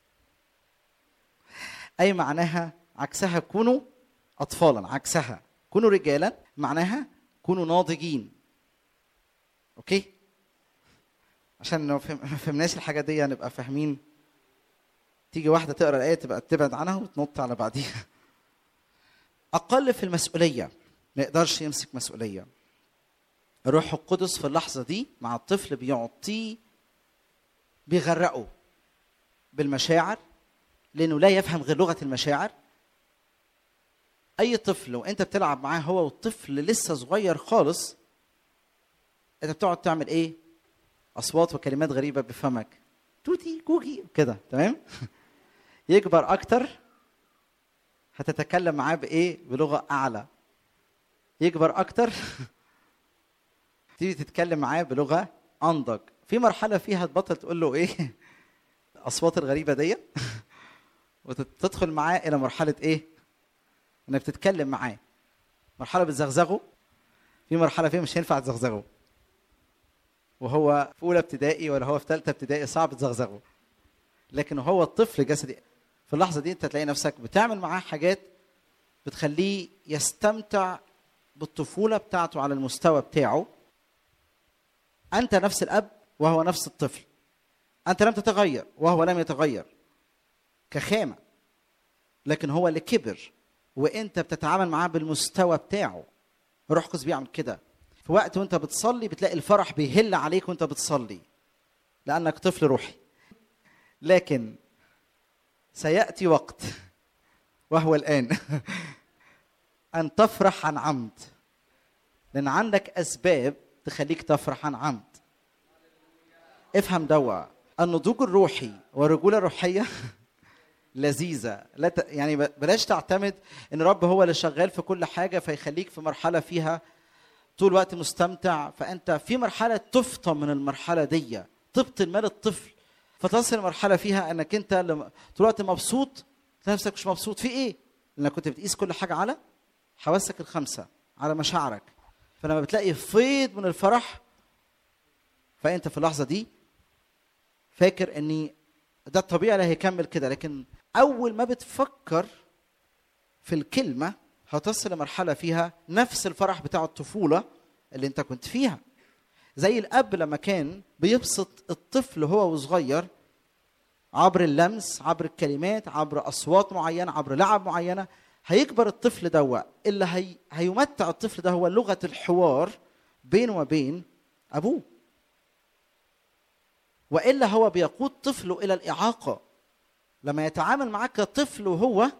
اي معناها عكسها كونوا اطفالا عكسها كونوا رجالا معناها كونوا ناضجين اوكي عشان لو فهم- ما فهمناش الحاجه دي نبقى فاهمين تيجي واحده تقرا الايه تبقى تبعد عنها وتنط على بعديها اقل في المسؤوليه ما يقدرش يمسك مسؤوليه الروح القدس في اللحظه دي مع الطفل بيعطيه بيغرقه بالمشاعر لانه لا يفهم غير لغه المشاعر اي طفل وانت بتلعب معاه هو والطفل لسه صغير خالص انت بتقعد تعمل ايه اصوات وكلمات غريبه بفمك توتي كوكي كده تمام يكبر اكتر هتتكلم معاه بايه بلغه اعلى يكبر اكتر تيجي تتكلم معاه بلغه انضج في مرحله فيها تبطل تقول له ايه الاصوات الغريبه دي وتدخل معاه الى مرحله ايه انك بتتكلم معاه مرحله بتزغزغه في مرحله فيها مش هينفع تزغزغه وهو في اولى ابتدائي ولا هو في ثالثه ابتدائي صعب تزغزغه لكن هو الطفل جسدي في اللحظه دي انت تلاقي نفسك بتعمل معاه حاجات بتخليه يستمتع بالطفوله بتاعته على المستوى بتاعه انت نفس الاب وهو نفس الطفل انت لم تتغير وهو لم يتغير كخامه لكن هو اللي كبر وانت بتتعامل معاه بالمستوى بتاعه الروح القدس بيعمل كده في وقت وانت بتصلي بتلاقي الفرح بيهل عليك وانت بتصلي لانك طفل روحي لكن سياتي وقت وهو الان ان تفرح عن عمد لان عندك اسباب تخليك تفرح عن عمد افهم دوا النضوج الروحي والرجوله الروحيه لذيذه لا ت... يعني ب- بلاش تعتمد ان رب هو اللي شغال في كل حاجه فيخليك في مرحله فيها طول الوقت مستمتع فانت في مرحله تفطم من المرحله دي تبطل مال الطفل فتصل لمرحله فيها انك انت لما طول الوقت مبسوط تلاقي نفسك مش مبسوط في ايه؟ لانك كنت بتقيس كل حاجه على حواسك الخمسه على مشاعرك فلما بتلاقي فيض من الفرح فانت في اللحظه دي فاكر اني ده الطبيعي اللي هيكمل كده لكن اول ما بتفكر في الكلمه هتصل لمرحله فيها نفس الفرح بتاع الطفوله اللي انت كنت فيها زي الاب لما كان بيبسط الطفل هو وصغير عبر اللمس عبر الكلمات عبر اصوات معينه عبر لعب معينه هيكبر الطفل ده اللي هي... هيمتع الطفل ده هو لغه الحوار بينه وبين ابوه والا هو بيقود طفله الى الاعاقه لما يتعامل معاك كطفل وهو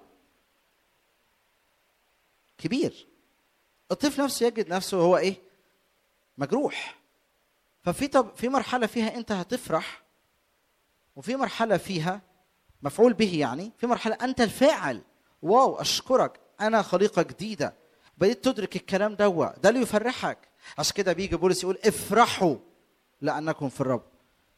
كبير الطفل نفسه يجد نفسه هو ايه مجروح ففي طب في مرحله فيها انت هتفرح وفي مرحله فيها مفعول به يعني في مرحله انت الفاعل واو اشكرك انا خليقه جديده بديت تدرك الكلام دوا ده اللي يفرحك عشان كده بيجي بولس يقول افرحوا لانكم في الرب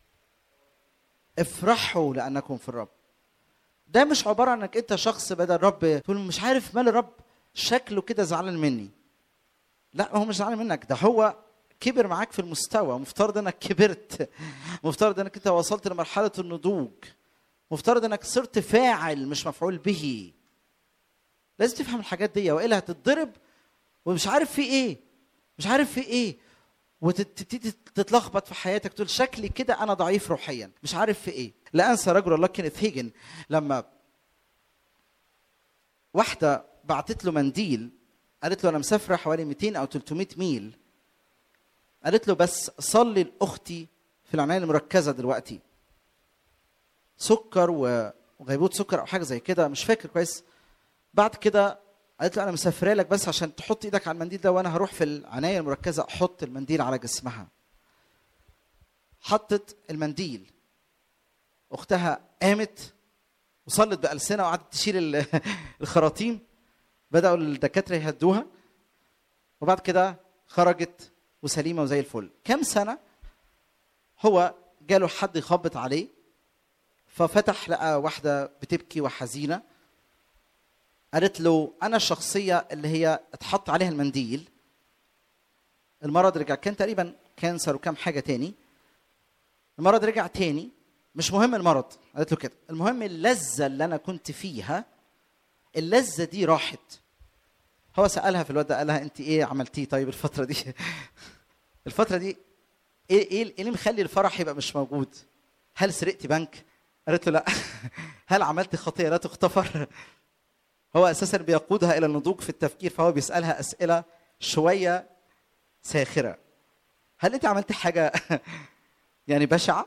افرحوا لانكم في الرب ده مش عباره عن انك انت شخص بدا الرب تقول مش عارف مال الرب شكله كده زعلان مني لا هو مش زعلان منك ده هو كبر معاك في المستوى مفترض انك كبرت مفترض انك انت وصلت لمرحله النضوج مفترض انك صرت فاعل مش مفعول به لازم تفهم الحاجات دي والا هتتضرب ومش عارف في ايه مش عارف في ايه وتبتدي تتلخبط في حياتك تقول شكلي كده انا ضعيف روحيا مش عارف في ايه لا انسى رجل الله كينيث هيجن لما واحده بعتت له منديل قالت له انا مسافره حوالي 200 او 300 ميل قالت له بس صلي لاختي في العنايه المركزه دلوقتي سكر وغيبوبه سكر او حاجه زي كده مش فاكر كويس بعد كده قالت له انا مسافره لك بس عشان تحط ايدك على المنديل ده وانا هروح في العنايه المركزه احط المنديل على جسمها حطت المنديل اختها قامت وصلت بألسنة وقعدت تشيل الخراطيم بدأوا الدكاترة يهدوها وبعد كده خرجت وسليمة وزي الفل كم سنة هو جاله حد يخبط عليه ففتح لقى واحدة بتبكي وحزينة قالت له أنا الشخصية اللي هي اتحط عليها المنديل المرض رجع كان تقريبا كانسر وكم حاجة تاني المرض رجع تاني مش مهم المرض قالت له كده المهم اللذة اللي أنا كنت فيها اللذة دي راحت هو سألها في الوقت ده قال لها أنت إيه عملتيه طيب الفترة دي الفترة دي إيه إيه اللي مخلي الفرح يبقى مش موجود هل سرقتي بنك قالت له لا هل عملت خطية لا تغتفر هو أساسا بيقودها إلى النضوج في التفكير فهو بيسألها أسئلة شوية ساخرة هل أنت عملت حاجة يعني بشعة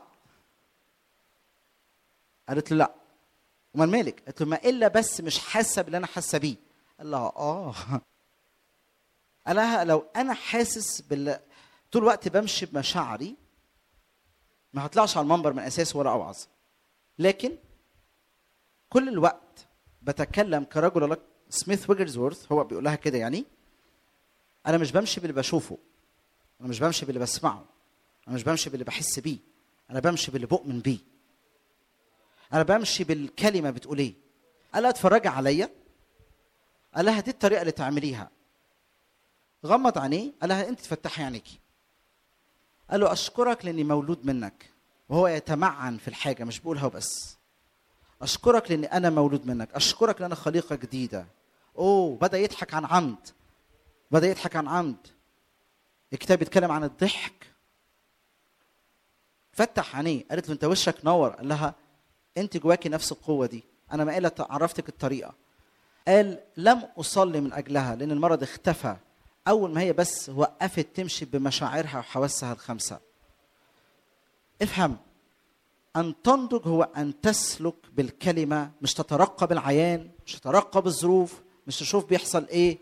قالت له لا امال مالك قالت له ما الا بس مش حاسه باللي انا حاسه بيه قال لها اه قال لها لو انا حاسس بال طول الوقت بمشي بمشاعري ما هطلعش على المنبر من اساسه ولا اوعظ لكن كل الوقت بتكلم كرجل الله سميث ويجرزورث هو بيقول لها كده يعني انا مش بمشي باللي بشوفه انا مش بمشي باللي بسمعه انا مش بمشي باللي بحس بيه انا بمشي باللي بؤمن بيه انا بمشي بالكلمه بتقول ايه قال لها اتفرجي عليا قال لها دي الطريقه اللي تعمليها غمض عينيه قال لها انت تفتحي عينيكي قال له اشكرك لاني مولود منك وهو يتمعن في الحاجه مش بيقولها وبس اشكرك لاني انا مولود منك اشكرك لان انا خليقه جديده اوه بدا يضحك عن عمد بدا يضحك عن عمد الكتاب بيتكلم عن الضحك فتح عينيه قالت له انت وشك نور قال لها انت جواكي نفس القوه دي انا ما قلت عرفتك الطريقه قال لم اصلي من اجلها لان المرض اختفى اول ما هي بس وقفت تمشي بمشاعرها وحواسها الخمسه افهم ان تنضج هو ان تسلك بالكلمه مش تترقب العيان مش تترقب الظروف مش تشوف بيحصل ايه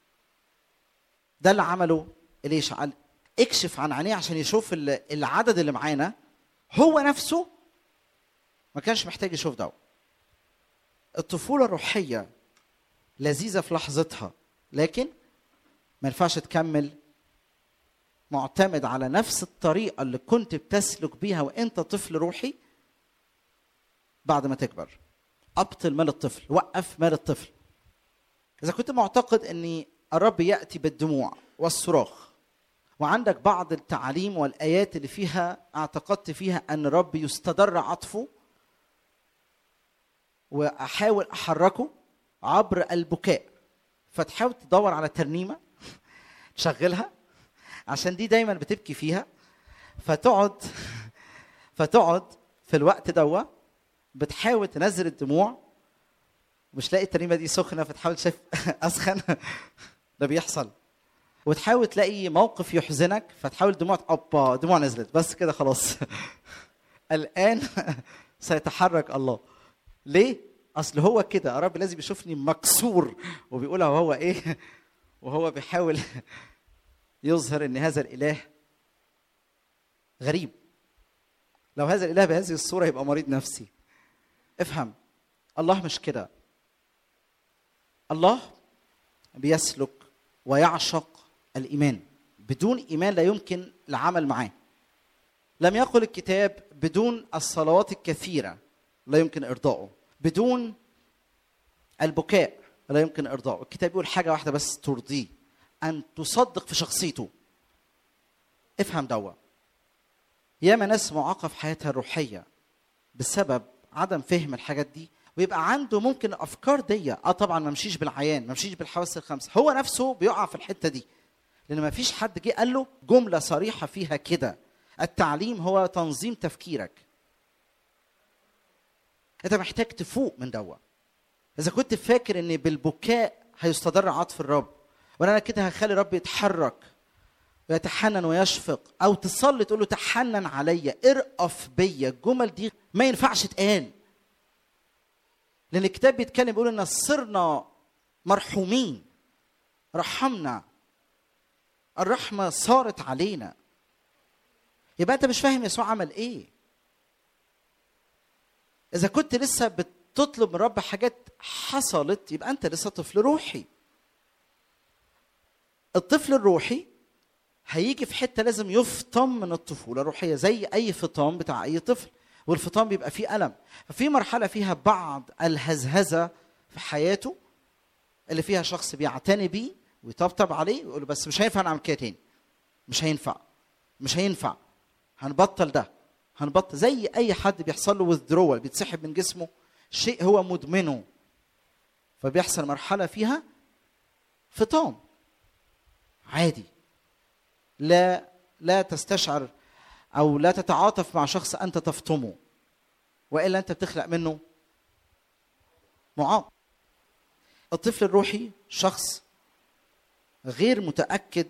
ده اللي عمله ليش قال اكشف عن عينيه عشان يشوف العدد اللي معانا هو نفسه ما كانش محتاج يشوف ده الطفوله الروحيه لذيذه في لحظتها لكن ما ينفعش تكمل معتمد على نفس الطريقه اللي كنت بتسلك بيها وانت طفل روحي بعد ما تكبر ابطل مال الطفل وقف مال الطفل اذا كنت معتقد ان الرب ياتي بالدموع والصراخ وعندك بعض التعاليم والايات اللي فيها اعتقدت فيها ان الرب يستدر عطفه واحاول احركه عبر البكاء فتحاول تدور على ترنيمه تشغلها عشان دي دايما بتبكي فيها فتقعد فتقعد في الوقت دوا بتحاول تنزل الدموع مش لاقي الترنيمه دي سخنه فتحاول تشوف اسخن ده بيحصل وتحاول تلاقي موقف يحزنك فتحاول دموع ابا دموع نزلت بس كده خلاص الان سيتحرك الله ليه اصل هو كده رب لازم يشوفني مكسور وبيقولها وهو ايه وهو بيحاول يظهر ان هذا الاله غريب لو هذا الاله بهذه الصوره يبقى مريض نفسي افهم الله مش كده الله بيسلك ويعشق الايمان بدون ايمان لا يمكن العمل معاه لم يقل الكتاب بدون الصلوات الكثيره لا يمكن ارضائه بدون البكاء لا يمكن ارضائه الكتاب بيقول حاجه واحده بس ترضيه ان تصدق في شخصيته افهم دوا ياما ناس معاقه في حياتها الروحيه بسبب عدم فهم الحاجات دي ويبقى عنده ممكن افكار دي اه طبعا ما مشيش بالعيان ما مشيش بالحواس الخمسه هو نفسه بيقع في الحته دي لان ما فيش حد جه قال له جمله صريحه فيها كده التعليم هو تنظيم تفكيرك انت محتاج تفوق من دوا اذا كنت فاكر ان بالبكاء هيستدر عطف الرب وانا كده هخلي الرب يتحرك ويتحنن ويشفق او تصلي تقول له تحنن عليا ارأف بيا الجمل دي ما ينفعش تقال لان الكتاب بيتكلم بيقول ان صرنا مرحومين رحمنا الرحمه صارت علينا يبقى انت مش فاهم يسوع عمل ايه اذا كنت لسه بتطلب من رب حاجات حصلت يبقى انت لسه طفل روحي الطفل الروحي هيجي في حته لازم يفطم من الطفوله الروحيه زي اي فطام بتاع اي طفل والفطام بيبقى فيه الم ففي مرحله فيها بعض الهزهزه في حياته اللي فيها شخص بيعتني بيه ويطبطب عليه ويقول له بس مش هينفع نعمل كده تاني مش هينفع مش هينفع هنبطل ده هنبطل زي اي حد بيحصل له withdrawal بيتسحب من جسمه شيء هو مدمنه فبيحصل مرحله فيها فطام عادي لا لا تستشعر او لا تتعاطف مع شخص انت تفطمه والا انت بتخلق منه معاق الطفل الروحي شخص غير متاكد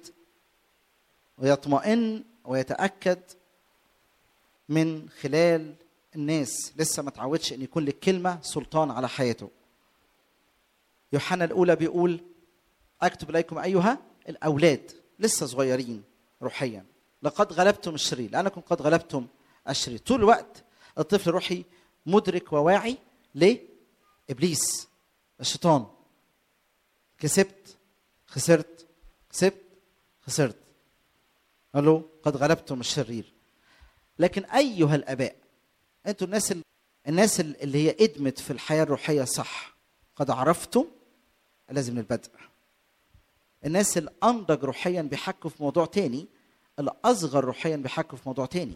ويطمئن ويتاكد من خلال الناس لسه ما تعودش ان يكون للكلمه سلطان على حياته يوحنا الاولى بيقول اكتب اليكم ايها الاولاد لسه صغيرين روحيا لقد غلبتم الشرير لانكم قد غلبتم الشرير طول الوقت الطفل الروحي مدرك وواعي ليه ابليس الشيطان كسبت خسرت كسبت خسرت قال له قد غلبتم الشرير لكن ايها الاباء انتوا الناس ال... الناس اللي هي ادمت في الحياه الروحيه صح قد عرفتم لازم البدء الناس الانضج روحيا بيحكوا في موضوع تاني الاصغر روحيا بيحكوا في موضوع تاني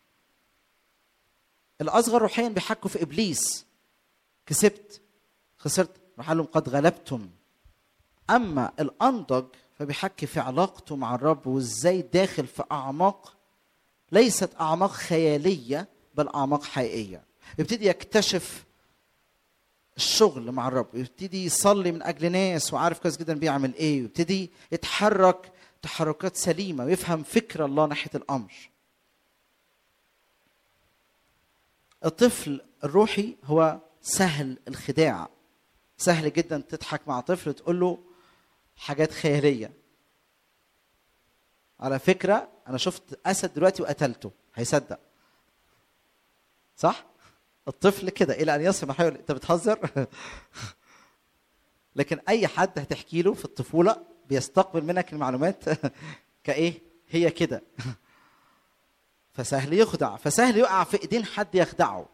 الاصغر روحيا بيحكوا في ابليس كسبت خسرت راح قال لهم قد غلبتم اما الانضج فبيحكي في علاقته مع الرب وازاي داخل في اعماق ليست اعماق خياليه بل اعماق حقيقيه يبتدي يكتشف الشغل مع الرب يبتدي يصلي من اجل ناس وعارف كويس جدا بيعمل ايه ويبتدي يتحرك تحركات سليمه ويفهم فكر الله ناحيه الامر الطفل الروحي هو سهل الخداع سهل جدا تضحك مع طفل تقول له حاجات خياليه على فكره انا شفت اسد دلوقتي وقتلته هيصدق صح الطفل كده الى ان يصل مرحله انت بتهزر لكن اي حد هتحكي له في الطفوله بيستقبل منك المعلومات كايه هي كده فسهل يخدع فسهل يقع في ايدين حد يخدعه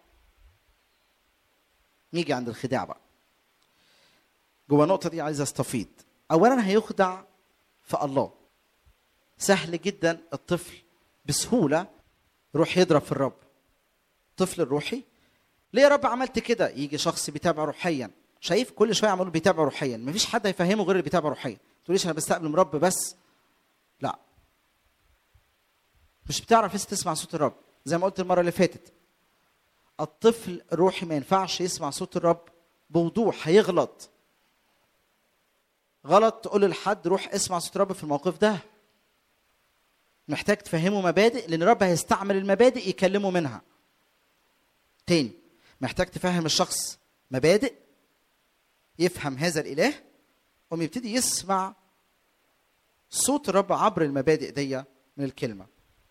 نيجي عند الخداع بقى جوه النقطه دي عايز استفيض اولا هيخدع في الله سهل جدا الطفل بسهوله يروح يضرب في الرب الطفل الروحي ليه يا رب عملت كده يجي شخص بيتابع روحيا شايف كل شويه عمال بيتابع روحيا مفيش حد هيفهمه غير اللي بيتابع روحيا تقوليش انا بستقبل من رب بس لا مش بتعرف لسه تسمع صوت الرب زي ما قلت المره اللي فاتت الطفل الروحي ما ينفعش يسمع صوت الرب بوضوح هيغلط غلط تقول لحد روح اسمع صوت رب في الموقف ده محتاج تفهمه مبادئ لان رب هيستعمل المبادئ يكلمه منها تاني محتاج تفهم الشخص مبادئ يفهم هذا الاله قوم يبتدي يسمع صوت الرب عبر المبادئ دي من الكلمه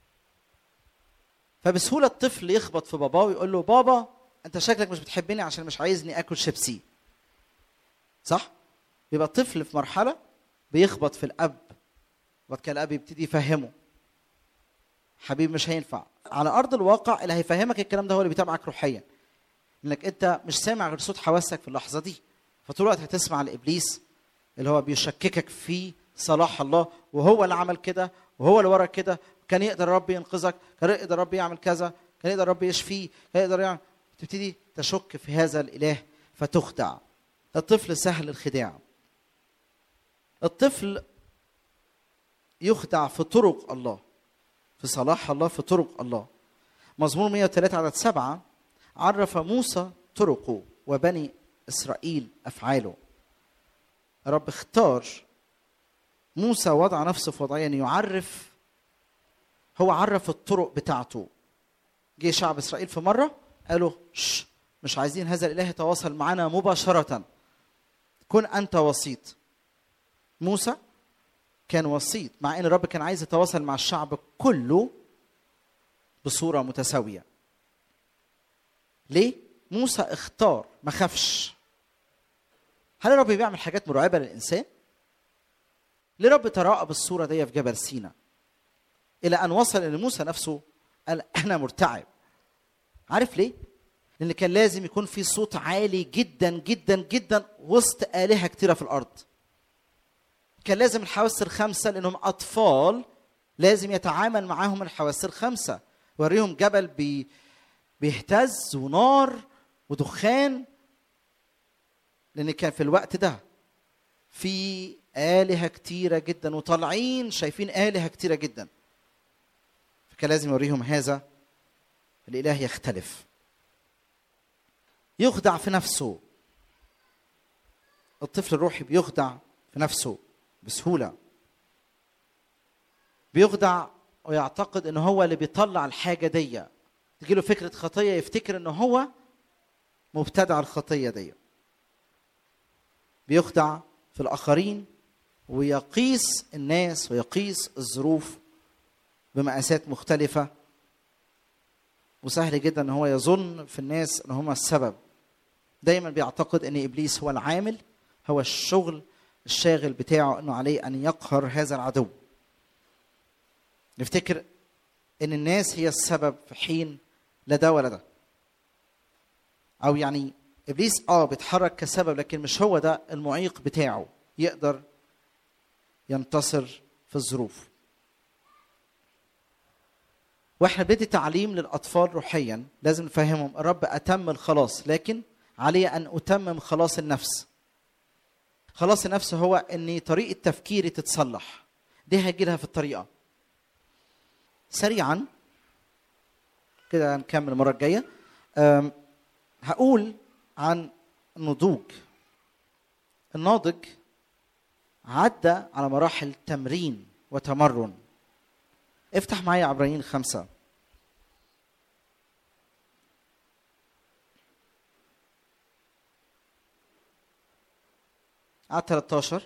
فبسهوله الطفل يخبط في باباه ويقول له بابا انت شكلك مش بتحبني عشان مش عايزني اكل شيبسي صح بيبقى الطفل في مرحله بيخبط في الاب وبعد كده الاب يبتدي يفهمه حبيبي مش هينفع على ارض الواقع اللي هيفهمك الكلام ده هو اللي بيتابعك روحيا انك انت مش سامع غير صوت حواسك في اللحظه دي فطول الوقت هتسمع لابليس اللي هو بيشككك في صلاح الله وهو اللي عمل كده وهو اللي ورا كده كان يقدر ربي ينقذك كان يقدر ربي يعمل كذا كان يقدر ربي يشفيه كان يقدر يعمل تبتدي تشك في هذا الاله فتخدع الطفل سهل الخداع الطفل يخدع في طرق الله في صلاح الله في طرق الله مزمور 103 عدد سبعة عرف موسى طرقه وبني إسرائيل أفعاله رب اختار موسى وضع نفسه في وضعية أن يعرف هو عرف الطرق بتاعته جه شعب إسرائيل في مرة قالوا شش مش عايزين هذا الإله يتواصل معنا مباشرة كن أنت وسيط موسى كان وسيط مع ان الرب كان عايز يتواصل مع الشعب كله بصوره متساويه ليه موسى اختار ما خافش هل الرب بيعمل حاجات مرعبه للانسان ليه الرب تراءى بالصوره دي في جبل سينا الى ان وصل ان موسى نفسه قال انا مرتعب عارف ليه لان كان لازم يكون في صوت عالي جدا جدا جدا وسط الهه كتيره في الارض كان لازم الحواس الخمسة لأنهم أطفال لازم يتعامل معاهم الحواس الخمسة وريهم جبل بي بيهتز ونار ودخان لأن كان في الوقت ده في آلهة كتيرة جدا وطالعين شايفين آلهة كتيرة جدا فكان لازم يوريهم هذا الإله يختلف يخدع في نفسه الطفل الروحي بيخدع في نفسه بسهولة بيخدع ويعتقد ان هو اللي بيطلع الحاجة دي تجي له فكرة خطية يفتكر ان هو مبتدع الخطية دي بيخدع في الآخرين ويقيس الناس ويقيس الظروف بمقاسات مختلفة وسهل جدا ان هو يظن في الناس ان هم السبب دايما بيعتقد ان ابليس هو العامل هو الشغل الشاغل بتاعه انه عليه ان يقهر هذا العدو نفتكر ان الناس هي السبب في حين لا ده ولا ده او يعني ابليس اه بيتحرك كسبب لكن مش هو ده المعيق بتاعه يقدر ينتصر في الظروف واحنا بدي تعليم للاطفال روحيا لازم نفهمهم الرب اتم الخلاص لكن علي ان اتمم خلاص النفس خلاص النفس هو ان طريقه تفكيري تتصلح دي هيجي لها في الطريقه سريعا كده هنكمل المره الجايه هقول عن النضوج الناضج عدى على مراحل تمرين وتمرن افتح معايا عبرانيين خمسة عدد 13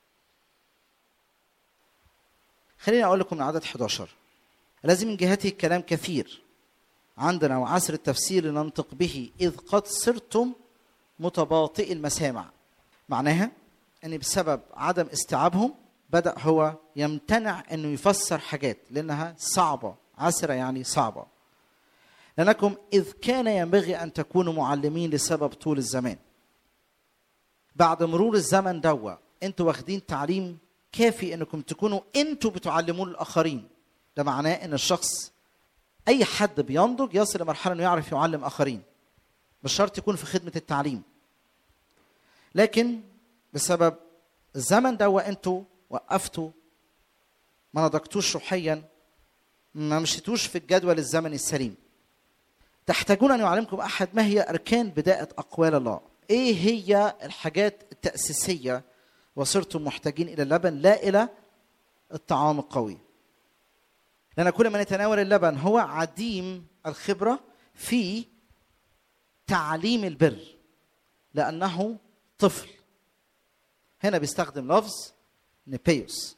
خليني اقول لكم من عدد 11 الذي من جهته الكلام كثير عندنا وعسر التفسير ننطق به اذ قد صرتم متباطئ المسامع معناها ان بسبب عدم استيعابهم بدا هو يمتنع انه يفسر حاجات لانها صعبه عسره يعني صعبه لانكم اذ كان ينبغي ان تكونوا معلمين لسبب طول الزمان بعد مرور الزمن دوا انتوا واخدين تعليم كافي انكم تكونوا انتوا بتعلمون الاخرين ده معناه ان الشخص اي حد بينضج يصل لمرحله انه يعرف يعلم اخرين مش شرط يكون في خدمه التعليم لكن بسبب الزمن ده انتوا وقفتوا ما نضجتوش روحيا ما مشيتوش في الجدول الزمني السليم تحتاجون ان يعلمكم احد ما هي اركان بدايه اقوال الله ايه هي الحاجات التاسيسيه وصرتم محتاجين الى اللبن لا الى الطعام القوي لان كل من يتناول اللبن هو عديم الخبره في تعليم البر لانه طفل هنا بيستخدم لفظ نبيوس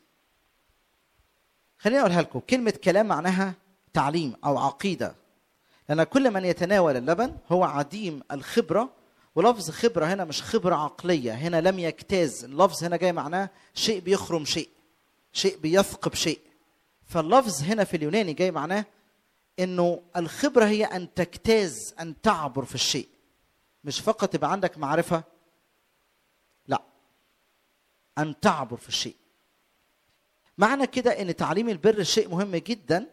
خليني اقولها لكم كلمه كلام معناها تعليم او عقيده لان كل من يتناول اللبن هو عديم الخبره ولفظ خبره هنا مش خبره عقليه هنا لم يجتاز اللفظ هنا جاي معناه شيء بيخرم شيء شيء بيثقب شيء فاللفظ هنا في اليوناني جاي معناه انه الخبره هي ان تجتاز ان تعبر في الشيء مش فقط يبقى عندك معرفه لا ان تعبر في الشيء معنى كده ان تعليم البر شيء مهم جدا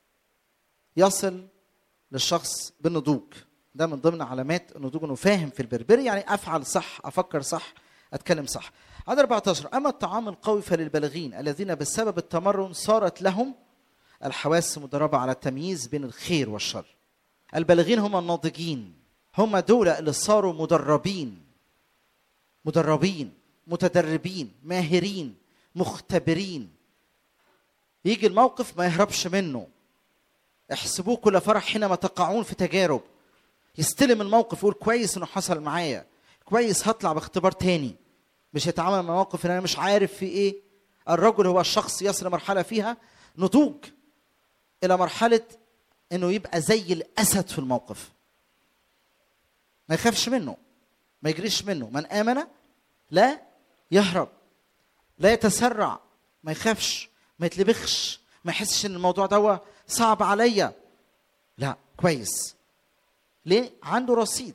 يصل للشخص بالنضوج ده من ضمن علامات النضوج انه فاهم في البر بر يعني افعل صح افكر صح اتكلم صح عدد 14 اما الطعام القوي فللبالغين الذين بسبب التمرن صارت لهم الحواس مدربه على التمييز بين الخير والشر البالغين هم الناضجين هم دول اللي صاروا مدربين مدربين متدربين ماهرين مختبرين يجي الموقف ما يهربش منه احسبوه كل فرح حينما تقعون في تجارب يستلم الموقف يقول كويس انه حصل معايا كويس هطلع باختبار تاني مش هيتعامل مع موقف ان انا مش عارف في ايه الرجل هو الشخص يصل لمرحله فيها نضوج الى مرحله انه يبقى زي الاسد في الموقف ما يخافش منه ما يجريش منه من امن لا يهرب لا يتسرع ما يخافش ما يتلبخش ما يحسش ان الموضوع ده صعب عليا لا كويس ليه عنده رصيد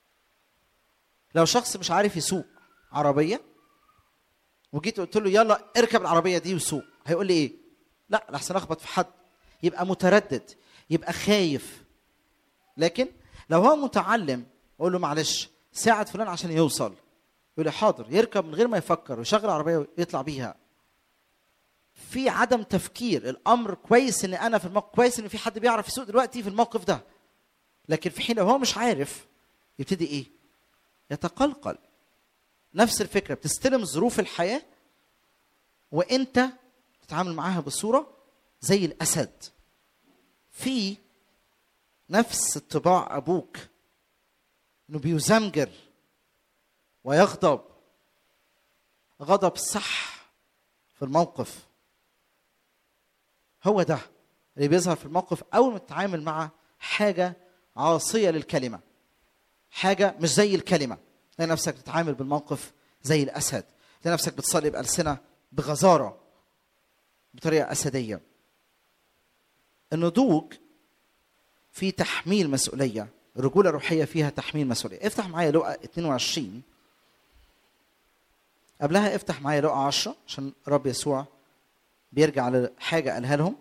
لو شخص مش عارف يسوق عربيه وجيت قلت له يلا اركب العربيه دي وسوق هيقول لي ايه لا لحسن اخبط في حد يبقى متردد يبقى خايف لكن لو هو متعلم اقول له معلش ساعد فلان عشان يوصل يقول لي حاضر يركب من غير ما يفكر ويشغل العربيه ويطلع بيها في عدم تفكير الامر كويس ان انا في الموقف كويس ان في حد بيعرف يسوق دلوقتي في الموقف ده لكن في حين لو هو مش عارف يبتدي ايه يتقلقل نفس الفكره بتستلم ظروف الحياه وانت تتعامل معاها بصوره زي الاسد في نفس طباع ابوك انه بيزمجر ويغضب غضب صح في الموقف هو ده اللي بيظهر في الموقف اول ما تتعامل مع حاجه عاصيه للكلمه حاجه مش زي الكلمه تلاقي نفسك بتتعامل بالموقف زي الاسد تلاقي نفسك بتصلي بالسنه بغزاره بطريقه اسديه النضوج في تحميل مسؤوليه الرجوله الروحيه فيها تحميل مسؤوليه افتح معايا لقا 22 قبلها افتح معايا لقا 10 عشان رب يسوع بيرجع لحاجه قالها لهم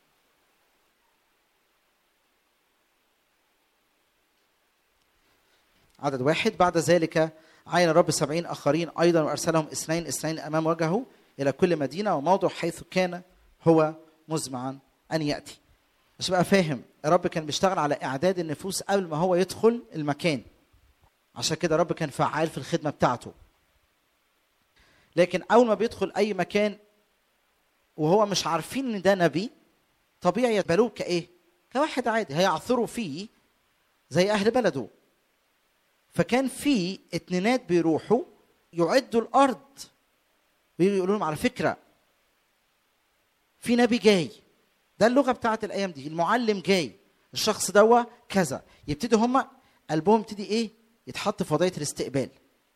عدد واحد بعد ذلك عين الرب سبعين آخرين أيضا وأرسلهم اثنين اثنين أمام وجهه إلى كل مدينة وموضع حيث كان هو مزمعا أن يأتي مش بقى فاهم الرب كان بيشتغل على إعداد النفوس قبل ما هو يدخل المكان عشان كده الرب كان فعال في الخدمة بتاعته لكن أول ما بيدخل أي مكان وهو مش عارفين إن ده نبي طبيعي يقبلوه كإيه؟ كواحد عادي هيعثروا فيه زي أهل بلده فكان في اتنينات بيروحوا يعدوا الارض ويقولوا لهم على فكره في نبي جاي ده اللغه بتاعت الايام دي المعلم جاي الشخص دوا كذا يبتدوا هم قلبهم يبتدي ايه يتحط في وضعيه الاستقبال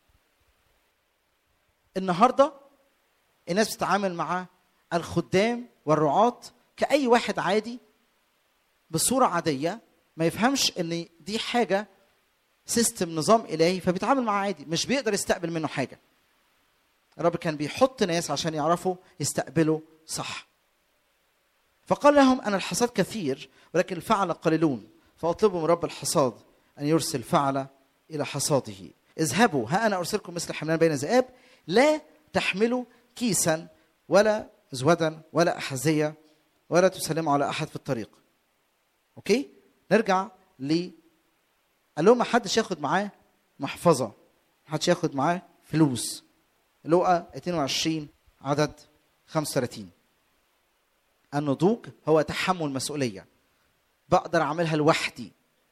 النهارده الناس بتتعامل مع الخدام والرعاة كأي واحد عادي بصورة عادية ما يفهمش ان دي حاجة سيستم نظام الهي فبيتعامل معاه عادي مش بيقدر يستقبل منه حاجه الرب كان بيحط ناس عشان يعرفوا يستقبلوا صح فقال لهم انا الحصاد كثير ولكن الفعل قليلون فاطلبوا من رب الحصاد ان يرسل فعل الى حصاده اذهبوا ها انا ارسلكم مثل حملان بين ذئاب لا تحملوا كيسا ولا زودا ولا احذيه ولا تسلموا على احد في الطريق اوكي نرجع ل قال لهم ما حدش ياخد معاه محفظه ما حدش ياخد معاه فلوس لقى 22 عدد 35 النضوج هو تحمل مسؤوليه بقدر اعملها لوحدي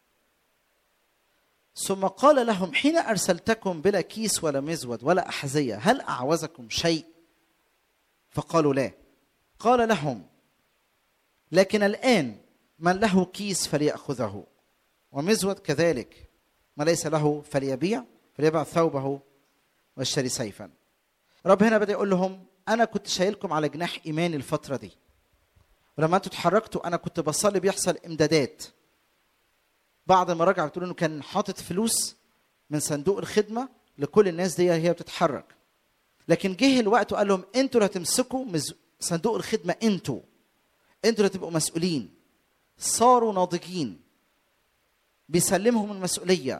ثم قال لهم حين ارسلتكم بلا كيس ولا مزود ولا احذيه هل اعوزكم شيء فقالوا لا قال لهم لكن الان من له كيس فليأخذه ومزود كذلك ما ليس له فليبيع فليبيع ثوبه ويشتري سيفا رب هنا بدأ يقول لهم أنا كنت شايلكم على جناح إيماني الفترة دي ولما أنتوا اتحركتوا أنا كنت بصلي بيحصل إمدادات بعد ما رجع بتقول إنه كان حاطط فلوس من صندوق الخدمة لكل الناس دي هي بتتحرك لكن جه الوقت وقال لهم انتوا اللي هتمسكوا مز- صندوق الخدمة انتوا انتوا اللي هتبقوا مسؤولين صاروا ناضجين بيسلمهم المسؤولية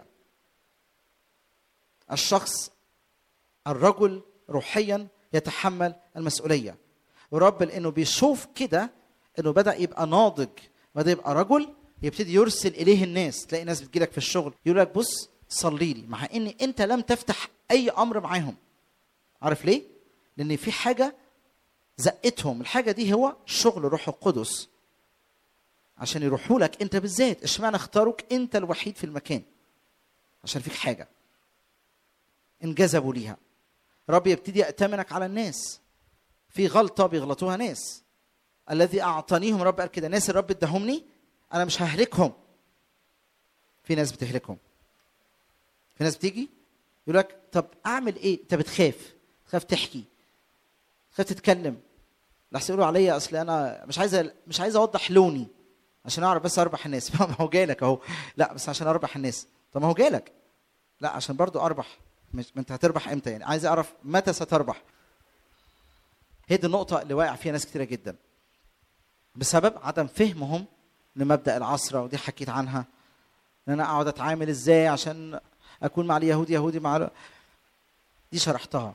الشخص الرجل روحيا يتحمل المسؤولية ورب لأنه بيشوف كده أنه بدأ يبقى ناضج بدأ يبقى رجل يبتدي يرسل إليه الناس تلاقي ناس بتجيلك في الشغل يقول لك بص صلي لي مع ان انت لم تفتح اي امر معاهم عارف ليه لان في حاجه زقتهم الحاجه دي هو شغل روح القدس عشان يروحوا لك انت بالذات اشمعنى اختاروك انت الوحيد في المكان عشان فيك حاجه انجذبوا ليها رب يبتدي يأتمنك على الناس في غلطه بيغلطوها ناس الذي اعطانيهم رب قال كده ناس الرب اداهمني انا مش ههلكهم في ناس بتهلكهم في ناس بتيجي يقول لك طب اعمل ايه انت بتخاف تخاف تحكي تخاف تتكلم لحسن يقولوا عليا اصل انا مش عايز مش عايز اوضح لوني عشان اعرف بس اربح الناس ما هو جاي لك اهو لا بس عشان اربح الناس طب ما هو جاي لك لا عشان برضو اربح مش ما انت هتربح امتى يعني عايز اعرف متى ستربح هي دي النقطة اللي واقع فيها ناس كتيرة جدا بسبب عدم فهمهم لمبدأ العصرة ودي حكيت عنها ان انا اقعد اتعامل ازاي عشان اكون مع اليهود يهودي مع ال- دي شرحتها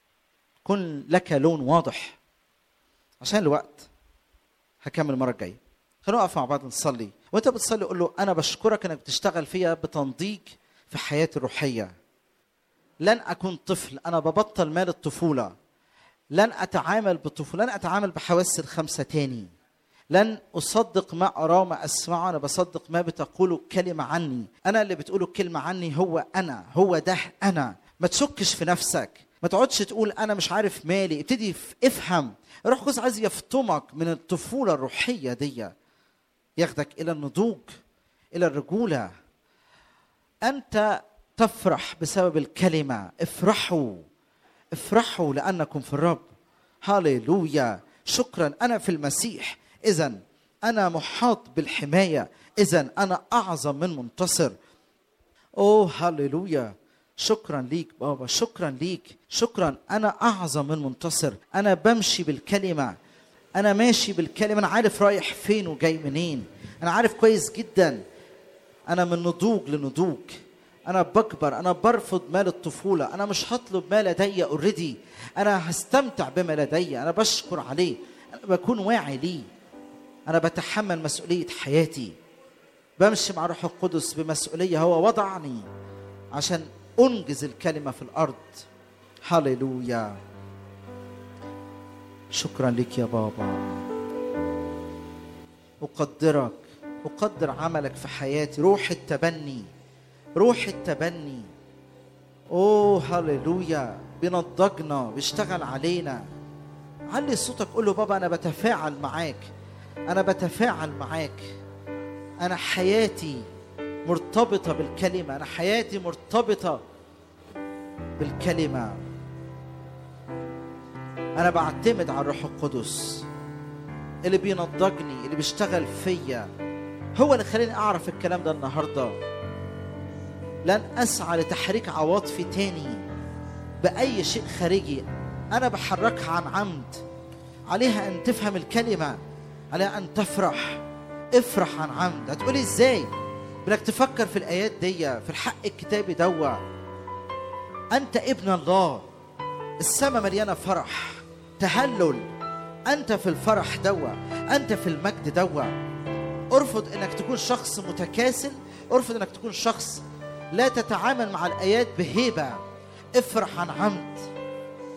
كن لك لون واضح عشان الوقت هكمل المره الجايه خلينا نقف مع بعض نصلي وانت بتصلي قول له انا بشكرك انك بتشتغل فيا بتنضيج في حياتي الروحيه لن اكون طفل انا ببطل مال الطفوله لن اتعامل بالطفوله لن اتعامل بحواس الخمسه تاني لن اصدق ما اراه ما اسمعه انا بصدق ما بتقوله كلمه عني انا اللي بتقوله كلمه عني هو انا هو ده انا ما تشكش في نفسك ما تقعدش تقول انا مش عارف مالي ابتدي ف- افهم روح قدس عايز يفطمك من الطفوله الروحيه دي ياخدك الى النضوج الى الرجوله انت تفرح بسبب الكلمه افرحوا افرحوا لانكم في الرب هاليلويا شكرا انا في المسيح اذا انا محاط بالحمايه اذا انا اعظم من منتصر اوه هاليلويا شكرا ليك بابا شكرا ليك شكرا انا اعظم من منتصر انا بمشي بالكلمه انا ماشي بالكلمه انا عارف رايح فين وجاي منين انا عارف كويس جدا انا من نضوج لنضوج انا بكبر انا برفض مال الطفوله انا مش هطلب ما لدي اوريدي انا هستمتع بما لدي انا بشكر عليه انا بكون واعي ليه انا بتحمل مسؤوليه حياتي بمشي مع روح القدس بمسؤوليه هو وضعني عشان انجز الكلمه في الارض هللويا شكرا لك يا بابا اقدرك اقدر عملك في حياتي روح التبني روح التبني اوه هللويا بينضجنا بيشتغل علينا علي صوتك قول له بابا انا بتفاعل معاك انا بتفاعل معاك انا حياتي مرتبطه بالكلمه انا حياتي مرتبطه بالكلمه انا بعتمد على الروح القدس اللي بينضجني اللي بيشتغل فيا هو اللي خلاني اعرف الكلام ده النهارده لن اسعى لتحريك عواطفي تاني باي شيء خارجي انا بحركها عن عمد عليها ان تفهم الكلمه عليها ان تفرح افرح عن عمد هتقولي ازاي بدك تفكر في الايات دي في الحق الكتابي دوا انت ابن الله السماء مليانه فرح تهلل انت في الفرح دوا انت في المجد دوا ارفض انك تكون شخص متكاسل ارفض انك تكون شخص لا تتعامل مع الايات بهيبه افرح عن عمد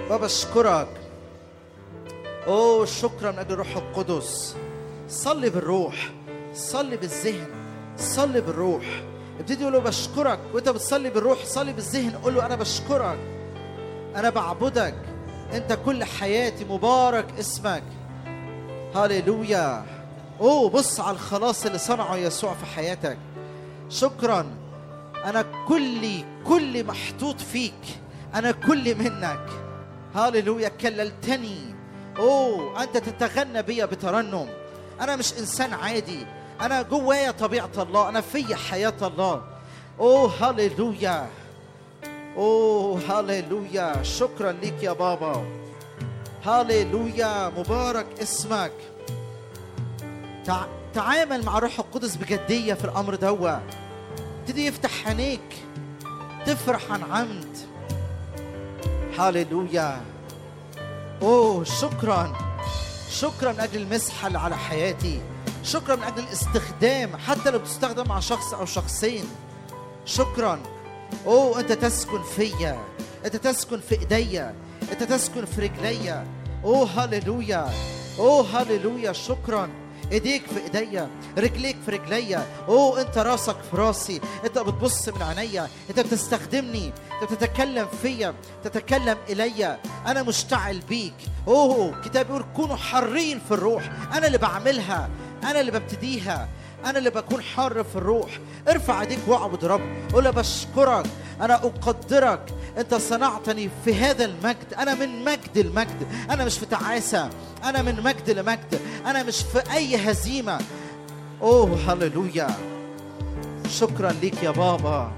بابا اشكرك اوه شكرا من اجل الروح القدس صلي بالروح صلي بالذهن صلي بالروح ابتدي قول له بشكرك وانت بتصلي بالروح صلي بالذهن قول له انا بشكرك انا بعبدك انت كل حياتي مبارك اسمك هاليلويا اوه بص على الخلاص اللي صنعه يسوع في حياتك شكرا انا كلي كلي محطوط فيك انا كلي منك هاليلويا كللتني اوه انت تتغنى بيا بترنم انا مش انسان عادي انا جوايا طبيعه الله انا فيا حياه الله اوه هاليلويا اوه هاليلويا شكرا ليك يا بابا هاليلويا مبارك اسمك تع... تعامل مع روح القدس بجديه في الامر دوا ابتدي يفتح عينيك تفرح عن عمد هاليلويا اوه شكرا شكرا من اجل المسحه اللي على حياتي شكرا من اجل الاستخدام حتى لو بتستخدم مع شخص او شخصين شكرا اوه انت تسكن فيا انت تسكن في ايديا انت تسكن في رجليا اوه هاليلويا اوه هاليلويا شكرا ايديك في ايديا رجليك في رجليا اوه انت راسك في راسي انت بتبص من عينيا انت بتستخدمني انت بتتكلم فيا تتكلم الي انا مشتعل بيك اوه كتاب يقول كونوا حرين في الروح انا اللي بعملها انا اللي ببتديها انا اللي بكون حر في الروح ارفع ايديك واعبد رب قول له بشكرك انا اقدرك انت صنعتني في هذا المجد انا من مجد المجد انا مش في تعاسه انا من مجد لمجد انا مش في اي هزيمه اوه هللويا شكرا ليك يا بابا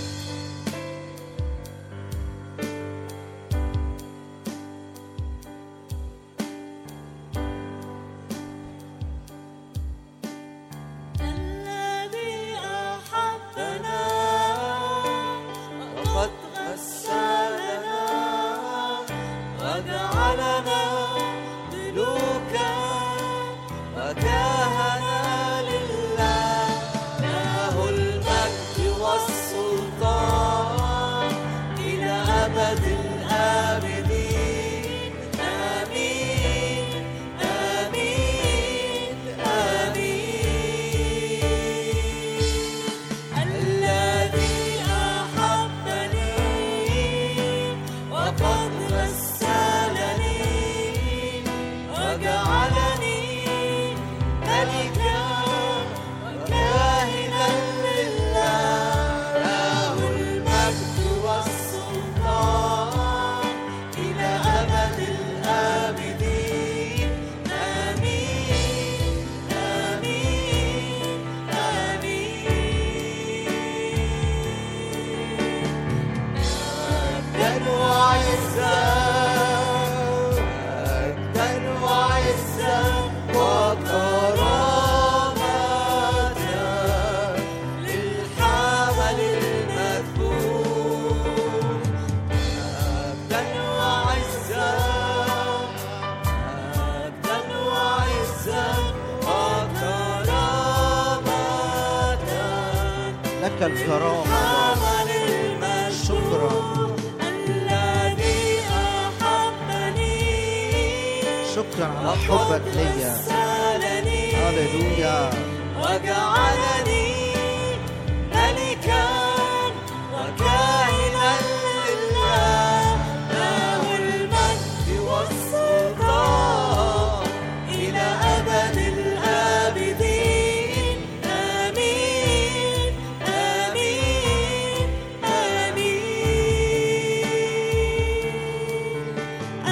الذي أحبنا وقد غسلنا وجعلنا ملوكا وكهنا لله له المجد والسلطان إلى أبد الآبدين آمين آمين آمين الذي أحبني وقد غسلني وجعلني ملكا وكاهنا لله له المجد والسلطان إلى أبد الآبدين آمين آمين آمين مجدا وعزا مجدا وعزا وكرامة للحمل المذبوح مجدا وعزا مجدا وعزا وكرامة لك الكرامه حمل المجد شكرا الذي أحبني شكرا على حبك ليا هللويا وجعلني ملكا وكائنا لله له المجد والسلطان إلى أبد الآبدين آمين آمين آمين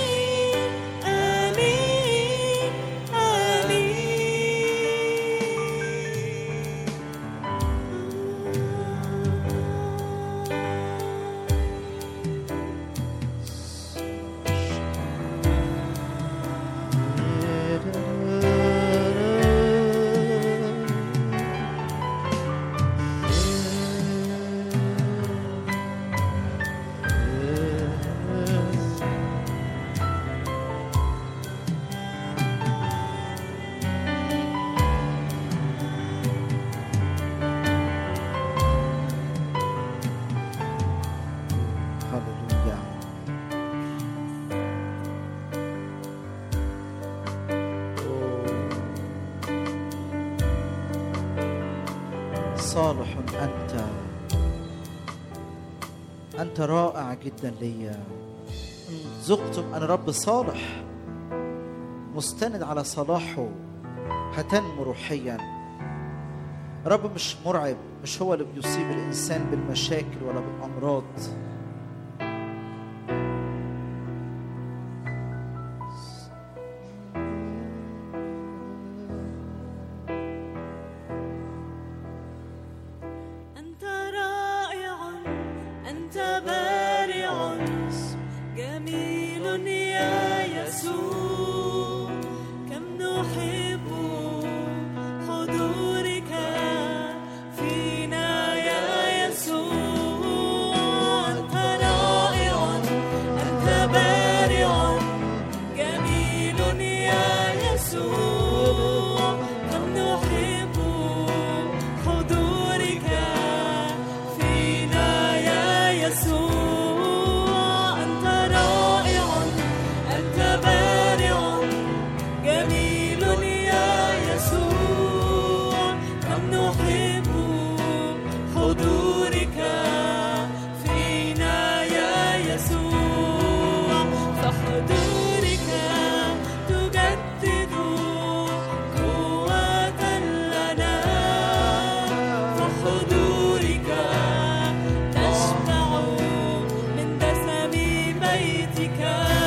آمين آمين آمين صالح أنت أنت رائع جدا ليا إن ذقتم أن رب صالح مستند على صلاحه هتنمو روحيا رب مش مرعب مش هو اللي بيصيب الإنسان بالمشاكل ولا بالأمراض أنت رائع أنت بارع جميل يا يسوع كم نحب حضورك فينا يا يسوع أنت رائع أنت بارع جميل يا يسوع كم نحب حضورك فينا يا يسوع أنت رائع أنت بارع جميل يا يسوع كم نحب حضورك فينا يا يسوع فحضورك تجدد قوة لنا فحضورك نشبع من دسم بيتك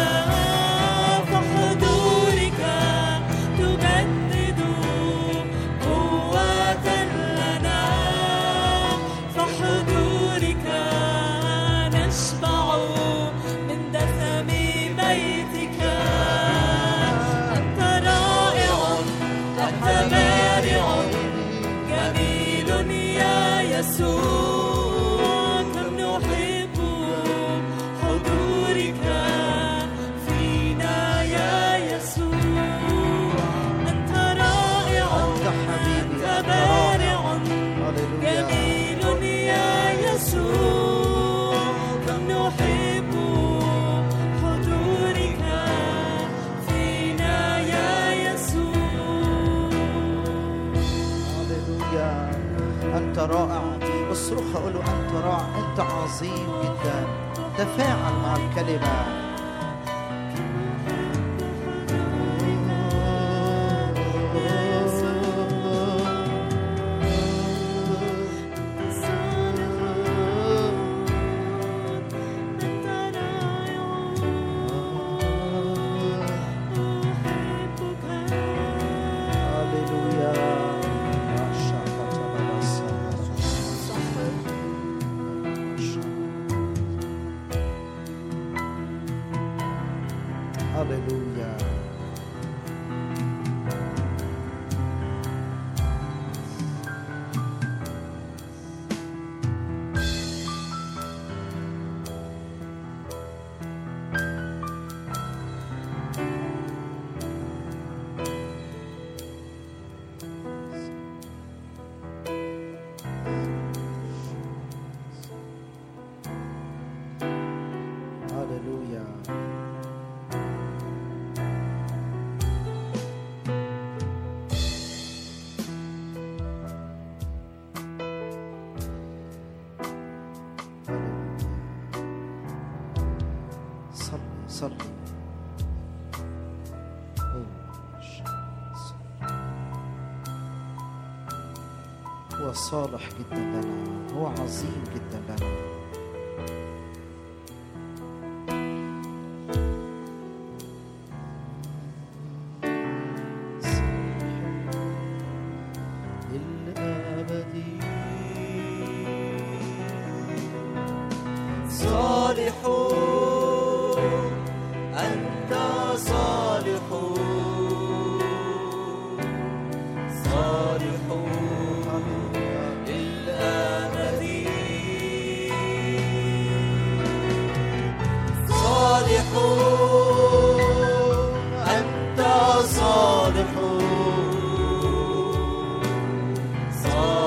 فحضورك تجدد قوة لنا فحضورك نشبع من دسم بيتك أنت رائع أنت بارع جميل يا يسوع كم نحب حضورك فينا يا يسوع أنت رائع أنت حبيبي أنت أنت بارع هللويا جميل يا يسوع كم نحب حضورك فينا يا يسوع هللويا أنت رائع اصرخ أقول له أنت رائع أنت عظيم جدا تفاعل مع الكلمة هللويا هللويا هللويا صلي صلي هو صالح جدا لنا هو عظيم جدا لنا للأبد صالحون أنت صالحون صالحون للأبد صالحون أنت صالحون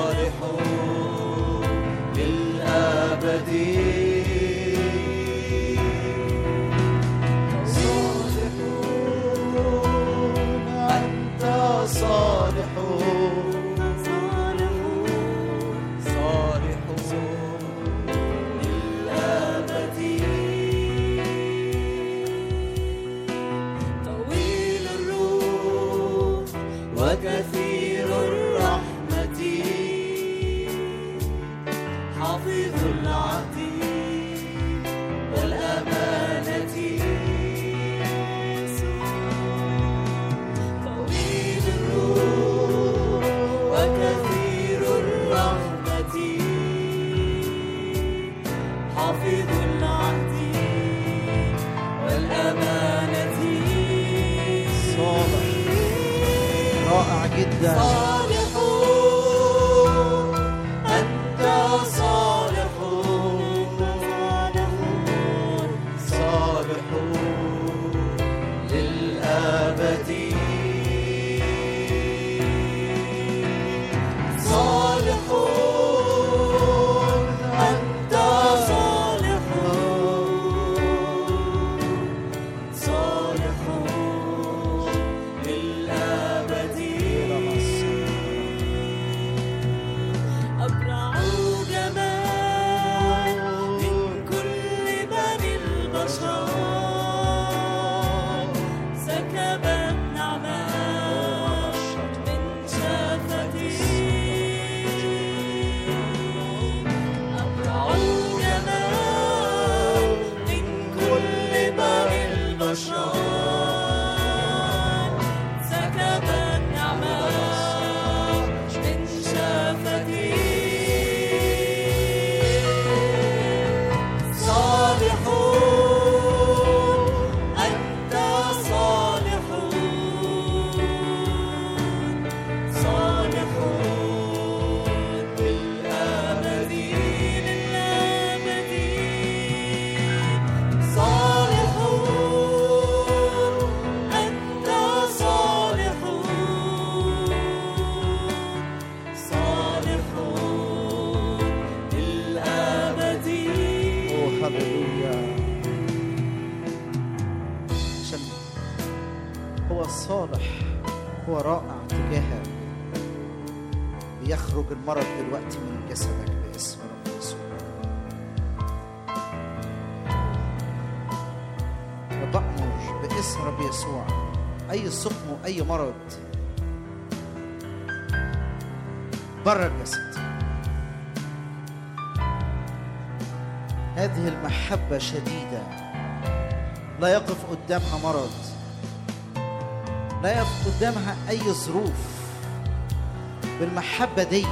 صالحون للأبد يخرج المرض دلوقتي من جسدك باسم رب يسوع وبأمر باسم رب يسوع أي سقم وأي مرض بره الجسد هذه المحبة شديدة لا يقف قدامها مرض لا يقف قدامها أي ظروف بالمحبة دي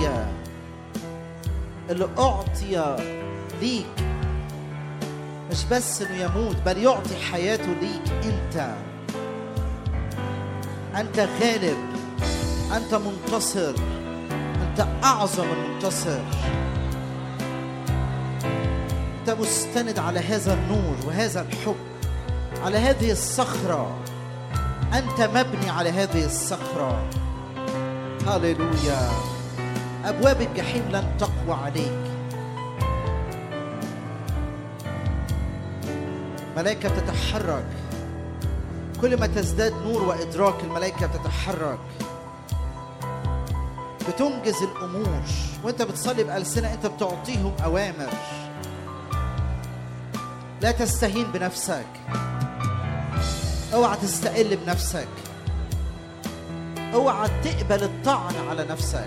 اللي أعطي ليك مش بس إنه يموت بل يعطي حياته ليك أنت أنت غالب أنت منتصر أنت أعظم المنتصر أنت مستند على هذا النور وهذا الحب على هذه الصخرة أنت مبني على هذه الصخرة هللويا أبواب الجحيم لن تقوى عليك ملائكة تتحرك كل ما تزداد نور وإدراك الملائكة تتحرك بتنجز الأمور وأنت بتصلي بألسنة أنت بتعطيهم أوامر لا تستهين بنفسك اوعى تستقل بنفسك اوعى تقبل الطعن على نفسك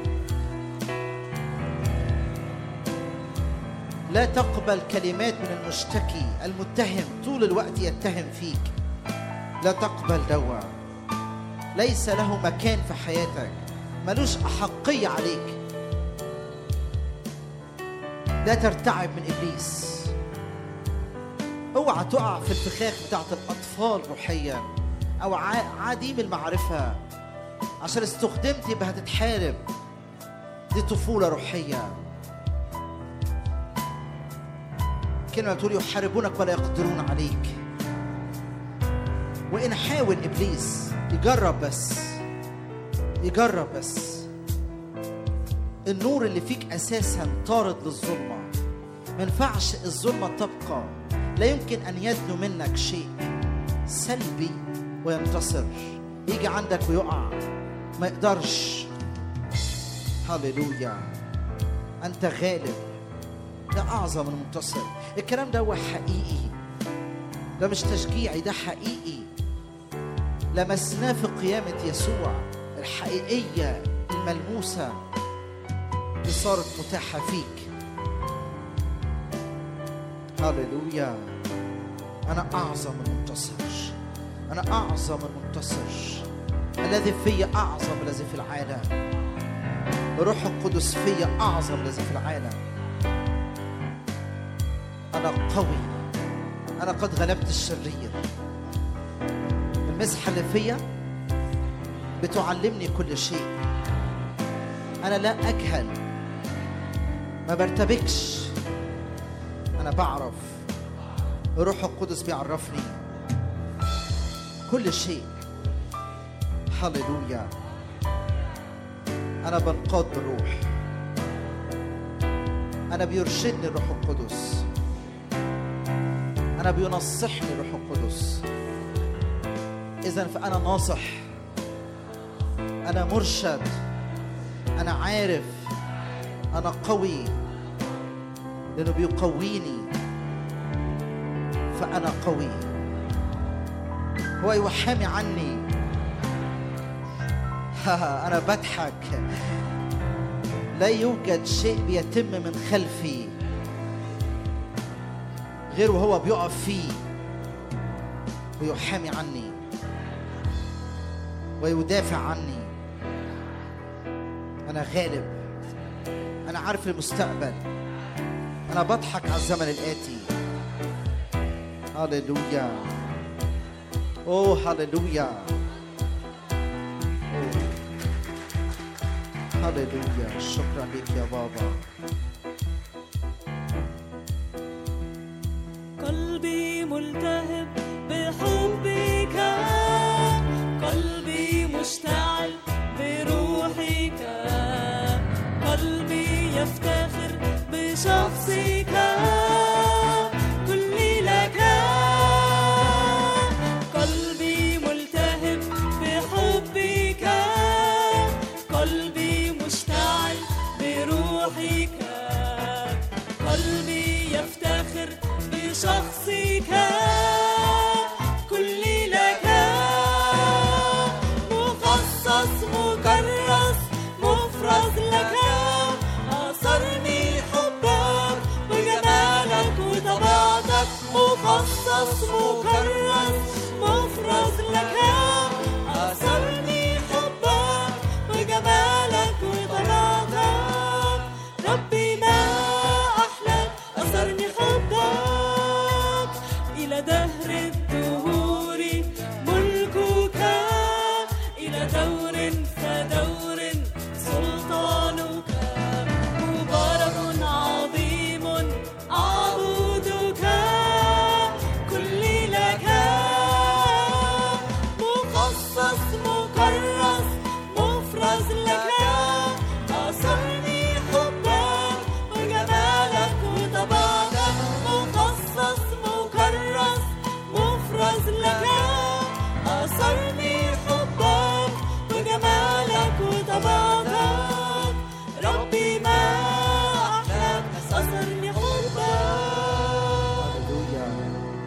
لا تقبل كلمات من المشتكي المتهم طول الوقت يتهم فيك لا تقبل دوا ليس له مكان في حياتك ملوش أحقية عليك لا ترتعب من إبليس اوعى تقع في الفخاخ بتاعت الأطفال روحيا أو ع- عديم المعرفة عشان استخدمت يبقى هتتحارب دي طفولة روحية كلمة بتقول يحاربونك ولا يقدرون عليك وإن حاول إبليس يجرب بس يجرب بس النور اللي فيك أساسا طارد للظلمة ما ينفعش الظلمة تبقى لا يمكن أن يدنو منك شيء سلبي وينتصر يجي عندك ويقع ما يقدرش هللويا أنت غالب ده أعظم المنتصر الكلام ده هو حقيقي ده مش تشجيعي ده حقيقي لمسناه في قيامة يسوع الحقيقية الملموسة اللي صارت متاحة فيك هللويا أنا أعظم المنتصر أنا أعظم المنتصر الذي في أعظم الذي في العالم الروح القدس في أعظم الذي في العالم أنا قوي أنا قد غلبت الشرير المسحة اللي فيا بتعلمني كل شيء أنا لا أجهل ما برتبكش أنا بعرف الروح القدس بيعرفني كل شيء هللويا أنا بنقاد بالروح أنا بيرشدني الروح القدس أنا بينصحني الروح القدس إذا فأنا ناصح أنا مرشد أنا عارف أنا قوي لأنه بيقويني فأنا قوي هو يحامي عني أنا بضحك لا يوجد شيء بيتم من خلفي غير وهو بيقف فيه ويحامي عني ويدافع عني أنا غالب أنا عارف المستقبل أنا بضحك على الزمن الآتي هللويا أوه هللويا أوه. هللويا شكرا لك يا بابا قلبي ملتهب بحبك قلبي مشتعل بروحك قلبي يفتخر بشخصك كلي لك قلبي ملتهب بحبك قلبي مشتعل روحك قلبي يفتخر بشخصك كلي لك مخصص مكرس مفرز لك أصرني حبك وجمالك وطبيعتك مخصص مكرس مفرز لك أصرني حبك وجمالك وطبيعتك ربي ما أحلى أثرني حبك إلى دهر الدهور ملكك إلى دور فدور سلطانك مبارك عظيم أعبدك كلي لك مخصص مكرس مفرز لك أصرني حبك وجمالك وطبيعتك مخصص مكرس مفرز لك أصرني حبك وجمالك وطبيعتك ربي ما أحلى أصرني حبك هللويا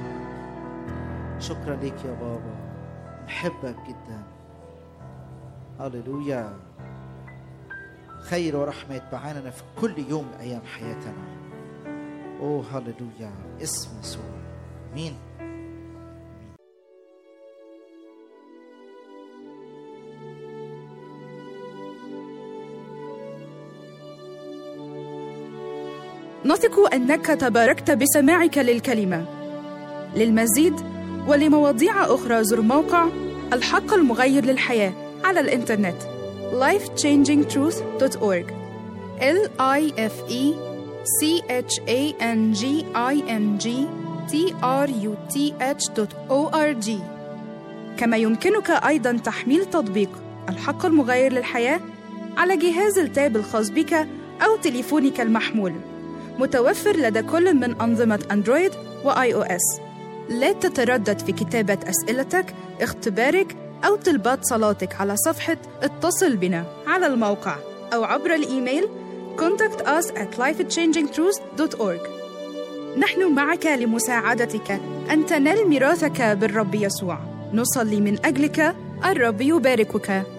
شكرا ليك يا بابا نحبك جدا هللويا خير ورحمة يتبعاننا في كل يوم من أيام حياتنا أوه هللويا اسم يسوع مين نثق انك تباركت بسماعك للكلمه للمزيد ولمواضيع اخرى زر موقع الحق المغير للحياه على الانترنت lifechangingtruth.org l i f e c h a n g i n g t r u t h.org كما يمكنك ايضا تحميل تطبيق الحق المغير للحياه على جهاز التاب الخاص بك او تليفونك المحمول متوفر لدى كل من أنظمة أندرويد وآي أو إس. لا تتردد في كتابة أسئلتك، اختبارك أو طلبات صلاتك على صفحة اتصل بنا على الموقع أو عبر الإيميل contact us at lifechangingtruth.org نحن معك لمساعدتك أن تنال ميراثك بالرب يسوع نصلي من أجلك الرب يباركك